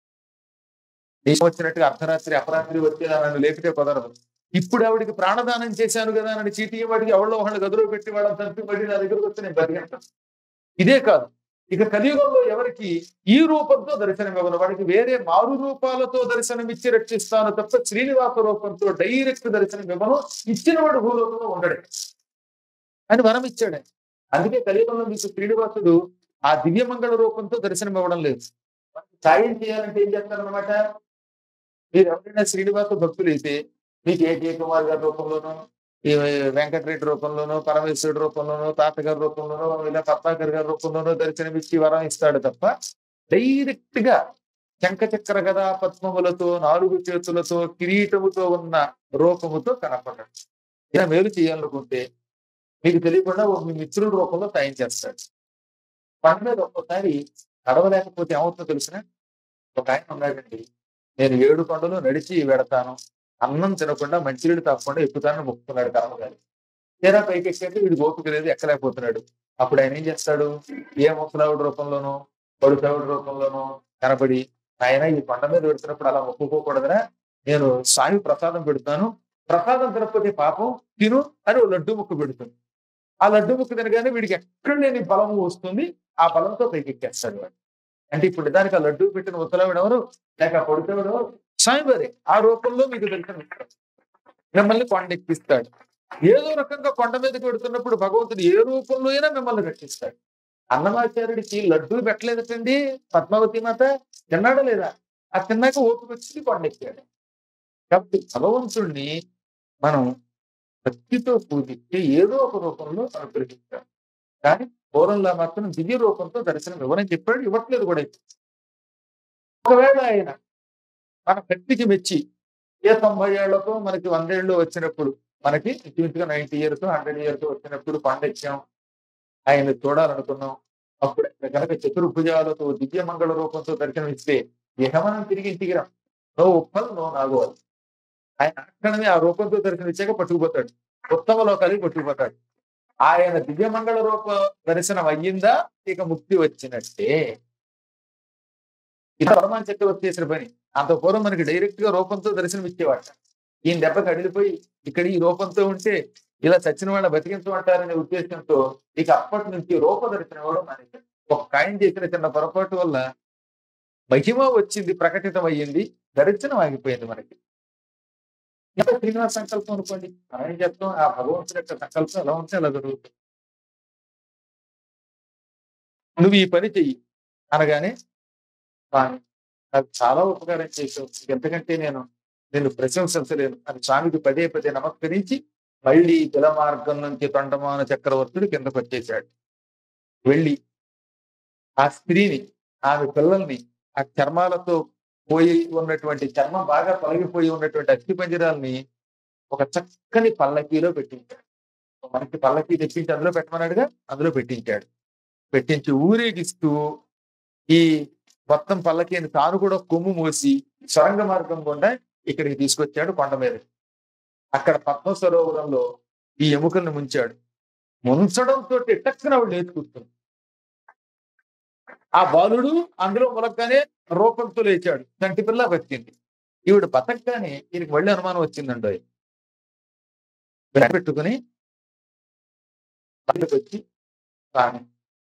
[SPEAKER 1] నీకు వచ్చినట్టుగా అర్ధరాత్రి అపరాత్రి వచ్చేదా నన్ను లేపితే కుదరదు ఇప్పుడు ఆవిడికి ప్రాణదానం చేశాను కదా అని చీటీ వాడికి ఎవరిలో వాళ్ళ గదిలో పెట్టి వాళ్ళని చంపి మళ్ళీ నా దగ్గరకు వస్తే నేను బతికేస్తాను ఇదే కాదు ఇక కలియుగంలో ఎవరికి ఈ రూపంతో దర్శనం ఇవ్వను వాడికి వేరే మారు రూపాలతో దర్శనం ఇచ్చి రక్షిస్తాను తప్ప శ్రీనివాస రూపంతో డైరెక్ట్ దర్శనం ఇవ్వను ఇచ్చిన వాడు భూలోకంలో ఉండడే అని వరం ఇచ్చాడు అందుకే కలియుగంలో మీకు శ్రీనివాసుడు ఆ దివ్యమంగళ రూపంతో దర్శనం ఇవ్వడం లేదు సాయం చేయాలంటే ఏం చేస్తారనమాట మీరు ఎవరైనా శ్రీనివాస భక్తులు అయితే మీకు ఏ జయ కుమార్ గారి రూపంలోనో ఈ వెంకటరెడ్డి రూపంలోనో పరమేశ్వరుడు రూపంలోనో తాతగారి రూపంలోనో ఇలా పద్మాకర్ గారి రూపంలోనో దర్శనమిచ్చి వరం ఇస్తాడు తప్ప డైరెక్ట్ గా శంఖచక్ర గదా పద్మములతో నాలుగు చేతులతో కిరీటముతో ఉన్న రూపముతో కనపడడు ఇలా మేలు చేయాలనుకుంటే మీకు తెలియకుండా ఓ మీ మిత్రుల రూపంలో సాయం చేస్తాడు పని మీద ఒక్కోసారి నడవలేకపోతే ఏమవుతుందో తెలిసిన ఒక ఆయన ఉన్నాడండి నేను ఏడు కొండలు నడిచి వెడతాను అన్నం తినకుండా మంచినీళ్ళు తాగకుండా ఎక్కుతానని మొక్కుతున్నాడు కర్మగారి తీరా పైకి ఎక్కితే వీడు ఓపిక లేదు ఎక్కలేకపోతున్నాడు అప్పుడు ఆయన ఏం చేస్తాడు ఏ ముసలావుడి రూపంలోనో పడుతావుడి రూపంలోనో కనపడి ఆయన ఈ కొండ మీద పెడుతున్నప్పుడు అలా మొక్కుకోకూడదురా నేను స్వామి ప్రసాదం పెడతాను ప్రసాదం తినకపోతే పాపం తిను అని ఓ లడ్డు ముక్కు పెడుతుంది ఆ లడ్డు ముక్కు తినగానే వీడికి ఎక్కడ లేని బలము వస్తుంది ఆ బలంతో పైకి ఎక్కేస్తాడు వాడు అంటే ఇప్పుడు దానికి ఆ లడ్డు పెట్టిన ముసలావిడ ఎవరు లేక పడుతావిడ ఎవరు స్వామివారి ఆ రూపంలో మీకు దర్శనం ఇస్తాడు మిమ్మల్ని కొండెక్కిస్తాడు ఏదో రకంగా కొండ మీదకి పెడుతున్నప్పుడు భగవంతుడు ఏ రూపంలో అయినా మిమ్మల్ని రక్షిస్తాడు అన్నమాచార్యుడికి లడ్డూ పెట్టలేదటండి పద్మావతి మాత తిన్నాడా లేదా ఆ తిన్నాక ఓపిక వచ్చి కొండెక్కాడు కాబట్టి భగవంతుణ్ణి మనం భక్తితో పూజిస్తే ఏదో ఒక రూపంలో అనుగ్రహిస్తాం కానీ పూర్వంలో మాత్రం దివ్య రూపంతో దర్శనం ఇవ్వనని చెప్పాడు ఇవ్వట్లేదు కూడా ఇప్పుడు. ఒకవేళ ఆయన మన భక్తికి మెచ్చి ఏ తొంభై ఏళ్లతో మనకి వందేళ్ళు వచ్చినప్పుడు మనకి ఇంచుమించుగా నైన్టీ ఇయర్స్ హండ్రెడ్ ఇయర్స్ వచ్చినప్పుడు పండెక్కాం ఆయన చూడాలనుకున్నాం అప్పుడు ఆయన కనుక చతుర్భుజాలతో దివ్య మంగళ రూపంతో దర్శనం ఇస్తే యహమనం తిరిగి ఇంటికి రా నో ఉప్పలు నో నాగోవాలి ఆయన అక్కడనే ఆ రూపంతో దర్శనం ఇచ్చాక పట్టుకుపోతాడు ఉత్తమ లోకాలకి పట్టుకుపోతాడు ఆయన దివ్యమంగళ రూప దర్శనం అయ్యిందా ఇక ముక్తి వచ్చినట్టే ఇది పరమాన్ చక్రవర్తి చేసిన పని అంత పూర్వం మనకి డైరెక్ట్ గా రూపంతో దర్శనం ఇచ్చేవాట ఈయన దెబ్బకి అడిగిపోయి ఇక్కడ ఈ రూపంతో ఉంటే ఇలా చచ్చిన వాళ్ళ బతికించమంటారనే ఉద్దేశంతో ఇక అప్పటి నుంచి రూప దర్శనం ఇవ్వడం మానేశారు ఒక కాయం చేసిన చిన్న పొరపాటు వల్ల మహిమ వచ్చింది ప్రకటితం అయ్యింది దర్శనం ఆగిపోయింది మనకి ఇంకా శ్రీనివాస సంకల్పం అనుకోండి మనం ఏం చెప్తాం ఆ భగవంతుడి యొక్క సంకల్పం ఎలా ఉంటే అలా జరుగుతుంది నువ్వు ఈ పని చెయ్యి అనగానే స్వామి నాకు చాలా ఉపకారం చేసావు ఎంతకంటే నేను నేను ప్రశంసించలేను అని స్వామికి పదే పదే నమస్కరించి మళ్ళీ జల మార్గం నుంచి తొండమాన చక్రవర్తుడు కిందకు వచ్చేసాడు వెళ్ళి ఆ స్త్రీని ఆమె పిల్లల్ని ఆ చర్మాలతో పోయి ఉన్నటువంటి చర్మం బాగా తొలగిపోయి ఉన్నటువంటి అస్థి పంజరాల్ని ఒక చక్కని పల్లకీలో పెట్టించాడు మనకి పల్లకీ తెప్పించి అందులో పెట్టమన్నాడుగా అందులో పెట్టించాడు పెట్టించి ఊరేగిస్తూ ఈ మొత్తం పల్లకీని తాను కూడా కొమ్ము మోసి సొరంగ మార్గం గుండా ఇక్కడికి తీసుకొచ్చాడు కొండ మీద అక్కడ పద్మ సరోవరంలో ఈ ఎముకల్ని ముంచాడు ముంచడంతో టక్కున ఆవిడ లేచి కూర్చుంది ఆ బాలుడు అందులో మొలగ్గానే రూపంతో లేచాడు చంటి పిల్ల బతికింది ఈవిడ బతకగానే ఈయనకి మళ్ళీ అనుమానం వచ్చిందండి పెట్టుకుని బయటకు వచ్చి తాను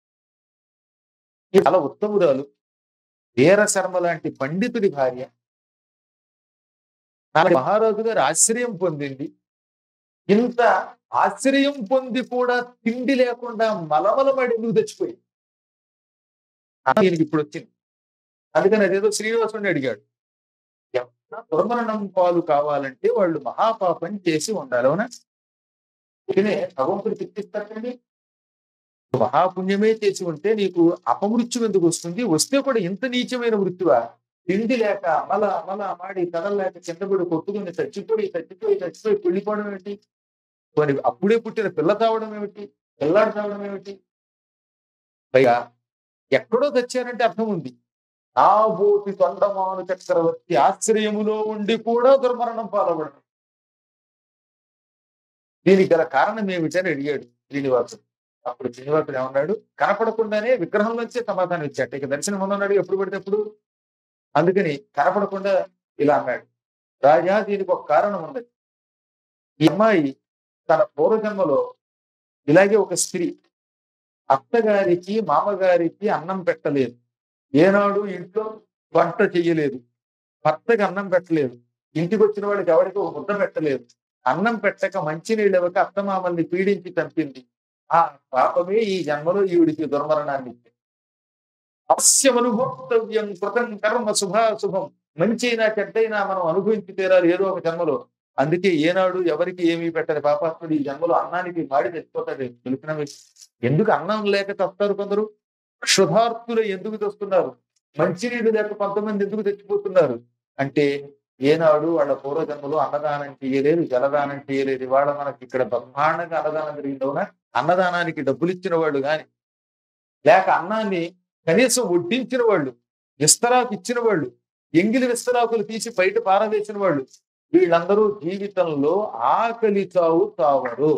[SPEAKER 1] ఈ చాలా ఉత్తమురాలు వీర శర్మ లాంటి పండితుడి భార్య నాలుగు మహారాజు గారు ఆశ్రయం పొందింది ఇంత ఆశ్రయం పొంది కూడా తిండి లేకుండా మలమలమడి నువ్వు తెచ్చిపోయి ఈయనకి ఇప్పుడు వచ్చింది అందుకని అదేదో శ్రీనివాసుని అడిగాడు ఎవరైనా దుర్మరణం పాలు కావాలంటే వాళ్ళు మహాపాపం చేసి ఉండాలి అవునా ఇకనే భగవంతుడు తిప్పిస్తాడండి మహాపుణ్యమే చేసి ఉంటే నీకు అపమృత్యు ఎందుకు వస్తుంది వస్తే కూడా ఇంత నీచమైన మృత్యువా తిండి లేక అమల అమల మాడి కదలలేక కిందపడి కొట్టుకుని చచ్చిపోయి చచ్చిపోయి చచ్చిపోయి పెళ్లిపోవడం ఏమిటి మరి అప్పుడే పుట్టిన పిల్ల తావడం ఏమిటి పిల్లాడు తావడం ఏమిటి పైగా ఎక్కడో తెచ్చారంటే అర్థం ఉంది ఆ బోటి తొండమాను చక్రవర్తి ఆశ్రయములో ఉండి కూడా దుర్మరణం పాల్గొనడం దీనికి గల కారణం ఏమిటని అడిగాడు శ్రీనివాసుడు అప్పుడు శ్రీనివాసుడు ఏమన్నాడు కనపడకుండానే విగ్రహంలోంచే సమాధానం ఇచ్చాట ఇక దర్శనం ఉన్నాడు ఎప్పుడు పడితే ఎప్పుడు అందుకని కనపడకుండా ఇలా అన్నాడు రాజా దీనికి ఒక కారణం ఉంది ఈ అమ్మాయి తన పూర్వజన్మలో ఇలాగే ఒక స్త్రీ అత్తగారికి మామగారికి అన్నం పెట్టలేదు ఏనాడు ఇంట్లో వంట చెయ్యలేదు భర్తకి అన్నం పెట్టలేదు ఇంటికి వచ్చిన వాళ్ళకి ఎవరికి ఒక ముద్ద పెట్టలేదు అన్నం పెట్టక మంచినీళ్ళు ఇవ్వక అత్తమామల్ని పీడించి చంపింది ఆ పాపమే ఈ జన్మలో ఈవిడికి దుర్మరణాన్ని ఇచ్చింది అవశ్యం అనుభోక్తవ్యం కృతం కర్మ శుభాశుభం మంచైనా చెడ్డైనా మనం అనుభవించి తీరాలి ఏదో ఒక జన్మలో అందుకే ఏనాడు ఎవరికి ఏమీ పెట్టని పాపాత్ముడు ఈ జన్మలో అన్నానికి మాడి తెచ్చిపోతాడు తెలిసిన ఎందుకు అన్నం లేక తస్తారు కొందరు క్షుధార్తులు ఎందుకు తెస్తున్నారు మంచినీళ్ళు లేక కొంతమంది ఎందుకు తెచ్చిపోతున్నారు అంటే ఏనాడు వాళ్ళ పూర్వజన్మలో అన్నదానం చేయలేదు జలదానం చేయలేదు ఇవాళ మనకి ఇక్కడ బ్రహ్మాండంగా అన్నదానం జరిగిందవునా అన్నదానానికి డబ్బులు ఇచ్చిన వాళ్ళు గాని లేక అన్నాన్ని కనీసం వడ్డించిన వాళ్ళు విస్తరాకు ఇచ్చిన వాళ్ళు ఎంగిలి విస్తరాకులు తీసి బయట పారవేసిన వాళ్ళు వీళ్ళందరూ జీవితంలో ఆకలి చావు తావరు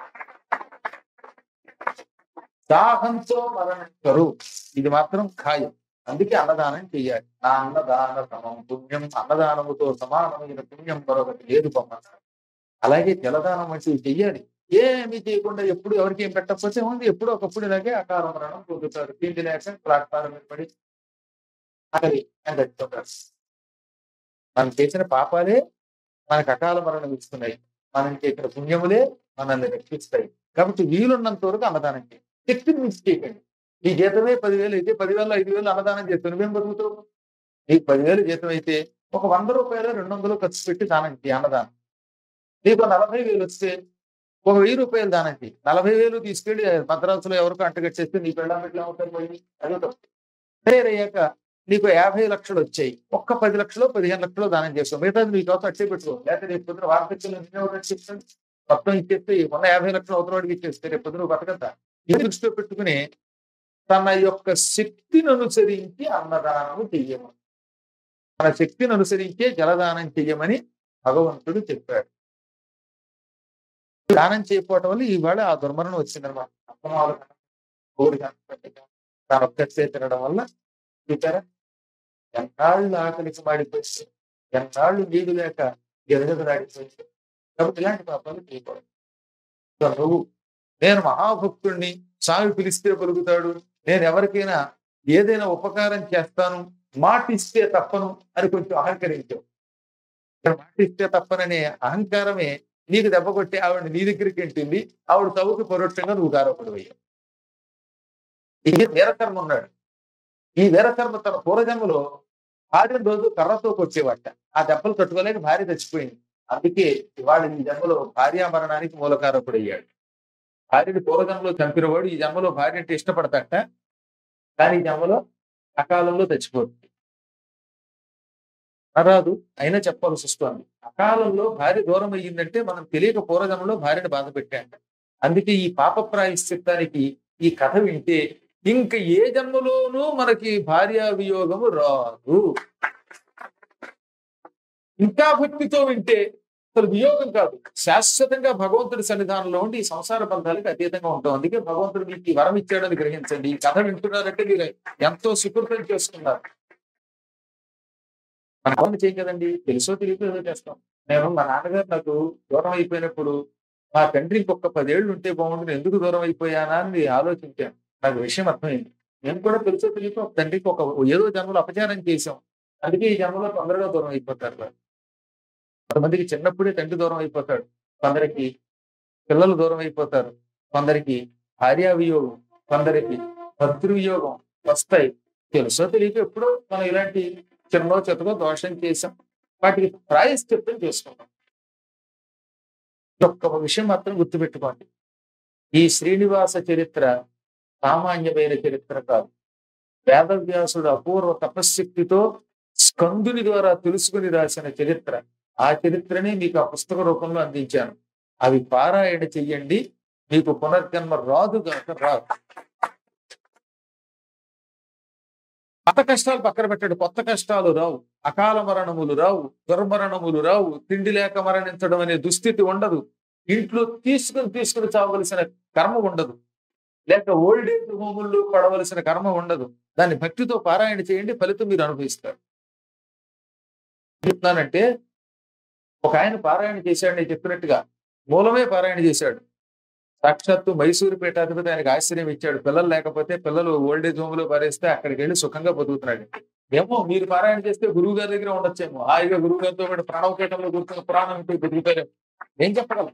[SPEAKER 1] దాహంతో మరణించరు ఇది మాత్రం ఖాయం అందుకే అన్నదానం చెయ్యాలి నా అన్నదాన సమం పుణ్యం అన్నదానముతో సమానమైన పుణ్యం మరొకటి లేదు పొమ్మన్నారు అలాగే జలదానం వంటివి చెయ్యాలి ఏమి చేయకుండా ఎప్పుడు ఎవరికి ఏం పెట్టకపోతే ఉంది ఎప్పుడు ఒకప్పుడు ఇలాగే అకాల మరణం పొందుతారు తిండి లేక ప్లాట్ఫారం మీద పడి ఆకలి అని చచ్చిపోతారు మనం చేసిన పాపాలే మనకు అకాల మరణం ఇస్తున్నాయి మనం చేసిన పుణ్యములే మనల్ని రక్షిస్తాయి కాబట్టి వీలున్నంత వరకు అన్నదానం చేయండి శక్తిని మించి చేయకండి నీ జీతమే పదివేలు అయితే పదివేలు ఐదు వేలు అన్నదానం చేస్తావు నువ్వేం బతుకుతావు నీకు పదివేలు జీతం అయితే ఒక వంద రూపాయలు రెండు వందలు ఖర్చు పెట్టి దానం చేయి అన్నదానం నీకు నలభై వేలు వస్తే ఒక వెయ్యి రూపాయలు దానం చేయి నలభై వేలు తీసుకెళ్లి మద్రాసులో ఎవరికో అంటగట్టేస్తే నీ పెళ్ళాం ఎట్లా అవుతారు పోయి అదే తప్పు అయ్యాక నీకు యాభై లక్షలు వచ్చాయి ఒక్క పది లక్షలు పదిహేను లక్షలు దానం చేస్తావు మిగతాది నీ కోసం అట్టే పెట్టుకో లేకపోతే రేపు పొద్దున వార్తలు నిన్న చెప్తాను మొత్తం ఇచ్చేస్తే మొన్న యాభై లక్షలు అవతల వాడికి ఇచ్చేస్తే రేపు పొద్దున నువ్వు బతకద్దా ఇది దృష్టిలో పెట్టుకుని తన యొక్క శక్తిని అనుసరించి అన్నదానము చెయ్యమని తన శక్తిని అనుసరించే జలదానం చెయ్యమని భగవంతుడు చెప్పాడు దానం చేయకపోవటం వల్ల ఈవేళ ఆ దుర్మరణం వచ్చిందనమాట అత్తమాల కోరిక తాను ఒక్కటే తినడం వల్ల చూచారా ఎన్నాళ్ళు ఆకలికి మాడిపోయి ఎన్నాళ్ళు నీళ్లు లేక ఎదగదలాడిపోయి కాబట్టి ఇలాంటి పాపాలు చేయకూడదు సో నువ్వు నేను మహాభక్తుడిని స్వామి పిలిస్తే పలుకుతాడు నేను ఎవరికైనా ఏదైనా ఉపకారం చేస్తాను మాటిస్తే తప్పను అని కొంచెం అహంకరించావు మాటిస్తే తప్పననే అహంకారమే నీకు దెబ్బ కొట్టి ఆవిడ నీ దగ్గరికి ఎంటింది ఆవిడ చదువుకి పరోక్షంగా నువ్వు కారకుడు అయ్యావు ఈ వీరకర్మ ఉన్నాడు ఈ వీరకర్మ తన పూర్వజన్మలో భార్య రోజు కర్రతో కొట్టేవాట ఆ దెబ్బలు తట్టుకోలేక భార్య చచ్చిపోయింది అందుకే ఇవాళ ఈ జన్మలో భార్యామరణానికి మూలకారకుడయ్యాడు భార్యని పూర్వజన్మలో చంపినవాడు ఈ జన్మలో భార్య అంటే ఇష్టపడతాట కానీ ఈ జన్మలో అకాలంలో చచ్చిపోతుంది రాదు అయినా చెప్పాల్సి వస్తుంది అకాలంలో భార్య దూరం అయ్యిందంటే మనం తెలియక పూర్వజన్మలో భార్యని బాధ పెట్టాం అందుకే ఈ పాప ప్రాయశ్చిత్తానికి ఈ కథ వింటే ఇంక ఏ జన్మలోనూ మనకి భార్యా వియోగము రాదు ఇంకా భక్తితో వింటే అసలు వియోగం కాదు శాశ్వతంగా భగవంతుడి సన్నిధానంలో ఉండి ఈ సంసార బంధాలకు అతీతంగా ఉంటాం అందుకే భగవంతుడు మీకు ఈ వరం ఇచ్చాడని గ్రహించండి ఈ కథ వింటున్నారంటే మీరు ఎంతో సుకృతం చేసుకున్నారు మన పని చేయం కదండి తెలుసో తెలియకో ఏదో చేస్తాం నేను మా నాన్నగారు నాకు దూరం అయిపోయినప్పుడు మా తండ్రి ఇంకొక పదేళ్ళు ఉంటే బాగుంటుంది ఎందుకు దూరం అయిపోయానా అని ఆలోచించాను నాకు విషయం అర్థమైంది నేను కూడా తెలుసో తెలియకో తండ్రికి ఒక ఏదో జన్మలో అపచారం చేశాం అందుకే ఈ జన్మలో తొందరగా దూరం అయిపోతారు వాళ్ళు. కొంతమందికి చిన్నప్పుడే తండ్రి దూరం అయిపోతాడు కొందరికి పిల్లలు దూరం అయిపోతారు కొందరికి భార్యా వియోగం కొందరికి భర్తృ వియోగం వస్తాయి తెలుసో తెలియక ఎప్పుడో మనం ఇలాంటి చిన్నో చెత్తగా దోషం చేసాం వాటికి ప్రాయశ్చిత్తం చేసుకుంటాం ఒక్క విషయం మాత్రం గుర్తుపెట్టుకోండి ఈ శ్రీనివాస చరిత్ర సామాన్యమైన చరిత్ర కాదు వేదవ్యాసుడు అపూర్వ తపశ్శక్తితో స్కందుని ద్వారా తెలుసుకుని రాసిన చరిత్ర ఆ చరిత్రనే మీకు ఆ పుస్తక రూపంలో అందించాను అవి పారాయణ చెయ్యండి మీకు పునర్జన్మ రాదు కనుక రాదు కొత్త కష్టాలు పక్కన పెట్టండి కొత్త కష్టాలు రావు అకాల మరణములు రావు దుర్మరణములు రావు తిండి లేక మరణించడం అనే దుస్థితి ఉండదు ఇంట్లో తీసుకుని తీసుకుని చావవలసిన కర్మ ఉండదు లేక ఓల్డ్ ఏజ్ హోముల్లో పడవలసిన కర్మ ఉండదు దాన్ని భక్తితో పారాయణ చేయండి ఫలితం మీరు అనుభవిస్తారు చెప్తున్నానంటే ఒక ఆయన పారాయణ చేశాడు నేను చెప్పినట్టుగా మూలమే పారాయణ చేశాడు సాక్షాత్తు మైసూరు పీఠాధిపతి ఆయనకు ఆశ్చర్యం ఇచ్చాడు పిల్లలు లేకపోతే పిల్లలు ఓల్డేజ్ హోమ్ లో పారేస్తే అక్కడికి వెళ్ళి సుఖంగా బతుకుతున్నాడు ఏమో మీరు పారాయణ చేస్తే గురువు గారి దగ్గర ఉండొచ్చేమో హాయిగా గురువు గారితో పాటు ప్రణవ పీఠంలో కూర్చున్న పురాణం ఇంటూ బతుకుతారు ఏం చెప్పగలం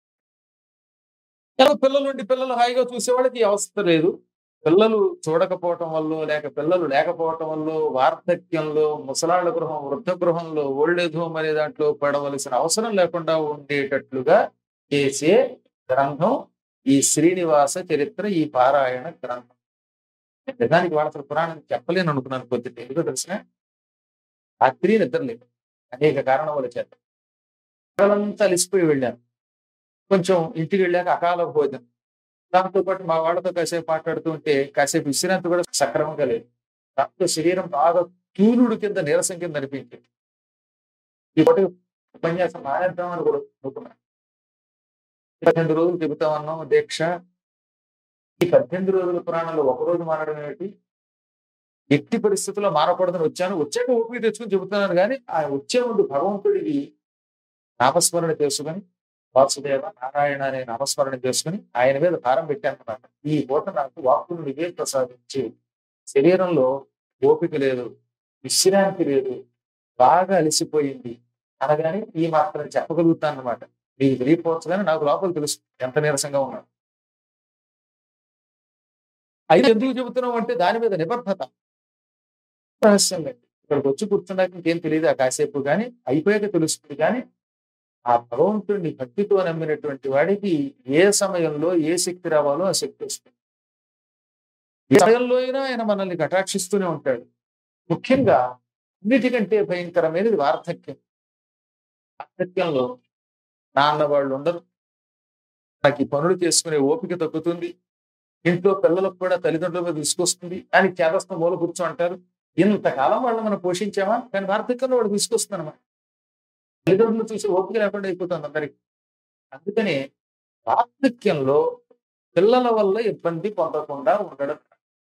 [SPEAKER 1] ఎలా పిల్లలు ఉండి పిల్లలు హాయిగా చూసేవాళ్ళకి ఈ అవస్థ లేదు పిల్లలు చూడకపోవటం వల్ల లేక పిల్లలు లేకపోవటం వల్ల వార్ధక్యంలో ముసలాళ్ళ గృహం వృద్ధ గృహంలో ఓల్డేజ్ హోమ్ అనే దాంట్లో పడవలసిన అవసరం లేకుండా ఉండేటట్లుగా చేసే గ్రంథం ఈ శ్రీనివాస చరిత్ర ఈ పారాయణ గ్రంథం నిజానికి వాళ్ళ అసలు పురాణం చెప్పలేను అనుకున్నాను కొద్దిగా ఎందుకో తెలిసిన రాత్రి నిద్రలేదు అనేక కారణముల చేత పగలంతా అలిసిపోయి వెళ్ళాను కొంచెం ఇంటికి వెళ్ళాక అకాల భోజనం దాంతో పాటు మా వాళ్ళతో కాసేపు మాట్లాడుతూ ఉంటే కాసేపు విశ్రాంతి కూడా సక్రమంగా లేదు దాంతో శరీరం బాగా తూలుడు కింద నీరసం కింద అనిపించింది ఈ పూట ఉపన్యాసం మానేద్దామని కూడా అనుకున్నాను పద్దెనిమిది రోజులు చెబుతామన్నాం దీక్ష ఈ పద్దెనిమిది రోజుల పురాణంలో ఒక రోజు మానడం ఏమిటి ఎట్టి పరిస్థితుల్లో మానకూడదని వచ్చాను వచ్చాక ఊపిరి తెచ్చుకుని చెబుతున్నాను కానీ ఆ వచ్చే ముందు భగవంతుడికి నామస్మరణ చేసుకుని వాసుదేవ నారాయణ అనే నామస్మరణ చేసుకుని ఆయన మీద భారం పెట్టానమాట ఈ పూట నాకు వాక్కును నివే ప్రసాదించి శరీరంలో ఓపిక లేదు విశ్రాంతి లేదు బాగా అలసిపోయింది అనగానే ఈ మాత్రం చెప్పగలుగుతాను అనమాట మీకు తెలియకపోవచ్చు కానీ నాకు లోపల తెలుసు ఎంత నీరసంగా ఉన్నాను అయితే ఎందుకు చెబుతున్నాం అంటే దాని మీద నిబద్ధత రహస్యం లేదు ఇక్కడికి వచ్చి కూర్చున్నాక ఇంకేం తెలియదు ఆ కాసేపు కానీ అయిపోయాక తెలుస్తుంది కానీ ఆ భగవంతుడిని భక్తితో నమ్మినటువంటి వాడికి ఏ సమయంలో ఏ శక్తి రావాలో ఆ శక్తి వస్తుంది ఏ సమయంలో అయినా ఆయన మనల్ని కటాక్షిస్తూనే ఉంటాడు ముఖ్యంగా అన్నిటికంటే భయంకరమైనది వార్ధక్యం వార్ధక్యంలో నాన్న వాళ్ళు ఉండరు నాకు ఈ పనులు చేసుకునే ఓపిక తగ్గుతుంది ఇంట్లో పిల్లలకు కూడా తల్లిదండ్రుల మీద విసుకొస్తుంది అని చేదస్తం మూల కూర్చో అంటారు ఇంతకాలం వాళ్ళు మనం పోషించామా కానీ వార్ధక్యంలో వాడు విసుకొస్తుంది అనమాట తల్లిదండ్రులు చూసి ఓపిక లేకుండా అయిపోతుంది అందరికి అందుకని వార్ధక్యంలో పిల్లల వల్ల ఇబ్బంది పొందకుండా ఉండడం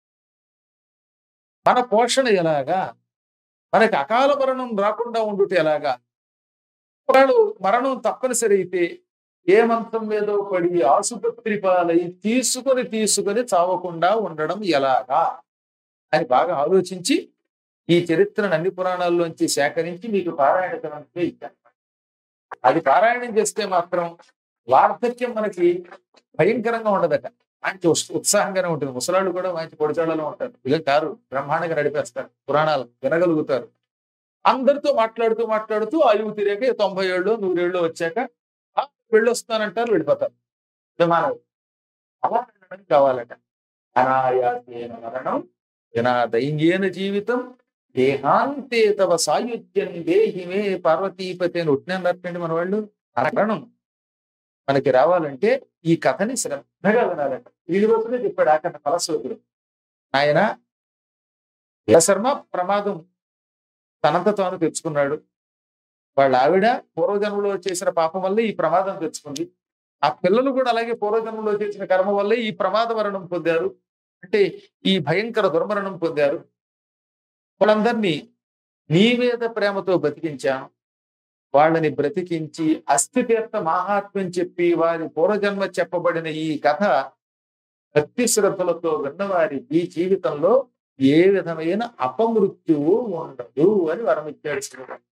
[SPEAKER 1] మన పోషణ ఎలాగా మనకి అకాల మరణం రాకుండా ఉండుట ఎలాగా ఒకడు మరణం తప్పనిసరి అయితే ఏ మంత్రం మీదో పడి ఆసుపత్రి పాలై తీసుకొని తీసుకొని చావకుండా ఉండడం ఎలాగా అని బాగా ఆలోచించి ఈ చరిత్రను అన్ని పురాణాల్లోంచి సేకరించి మీకు పారాయణ గ్రంథంలో ఇచ్చాను అది పారాయణం చేస్తే మాత్రం వార్ధక్యం మనకి భయంకరంగా ఉండదట మంచి ఉత్స- ఉత్సాహంగానే ఉంటుంది ముసలాళ్ళు కూడా మంచి పొడిచాళ్ళలో ఉంటారు ఇక కారు బ్రహ్మాండంగా నడిపేస్తారు పురాణాలు వినగలుగుతారు అందరితో మాట్లాడుతూ మాట్లాడుతూ ఆయువు తిరిగాక తొంభై ఏళ్ళు నూరేళ్ళు వచ్చాక "ఆ, వెళ్ళొస్తానంటారు వెళ్ళిపోతారు విమానం అలా వెళ్ళడం కావాలట అనాయాసేన మరణం జనాదైంగేన జీవితం దేహాంతే తవ సాయుధ్యం దేహిమే పార్వతీపతి అని ఉట్టినట్టండి మన వాళ్ళు మరణం మనకి రావాలంటే ఈ కథని శ్రద్ధగా వినాలంట శ్రీనివాసుడే చెప్పాడు ఆ కథ ఫలశ్రుతుడు ఆయన శర్మ ప్రమాదం తనంత తాను తెచ్చుకున్నాడు వాళ్ళ ఆవిడ పూర్వజన్మలో చేసిన పాపం వల్ల ఈ ప్రమాదం తెచ్చుకుంది ఆ పిల్లలు కూడా అలాగే పూర్వజన్మలో చేసిన కర్మ వల్లే ఈ ప్రమాద మరణం పొందారు అంటే ఈ భయంకర దుర్మరణం పొందారు వాళ్ళందరినీ నీ మీద ప్రేమతో బతికించాను వాళ్ళని బ్రతికించి అస్థితీర్థ మహాత్మ్యం చెప్పి వారి పూర్వజన్మ చెప్పబడిన ఈ కథ భక్తి శ్రద్ధలతో విన్నవారి ఈ జీవితంలో ఏ విధమైన అపమృత్యువు ఉండదు అని వరమిచ్చాడు శ్రీరామ్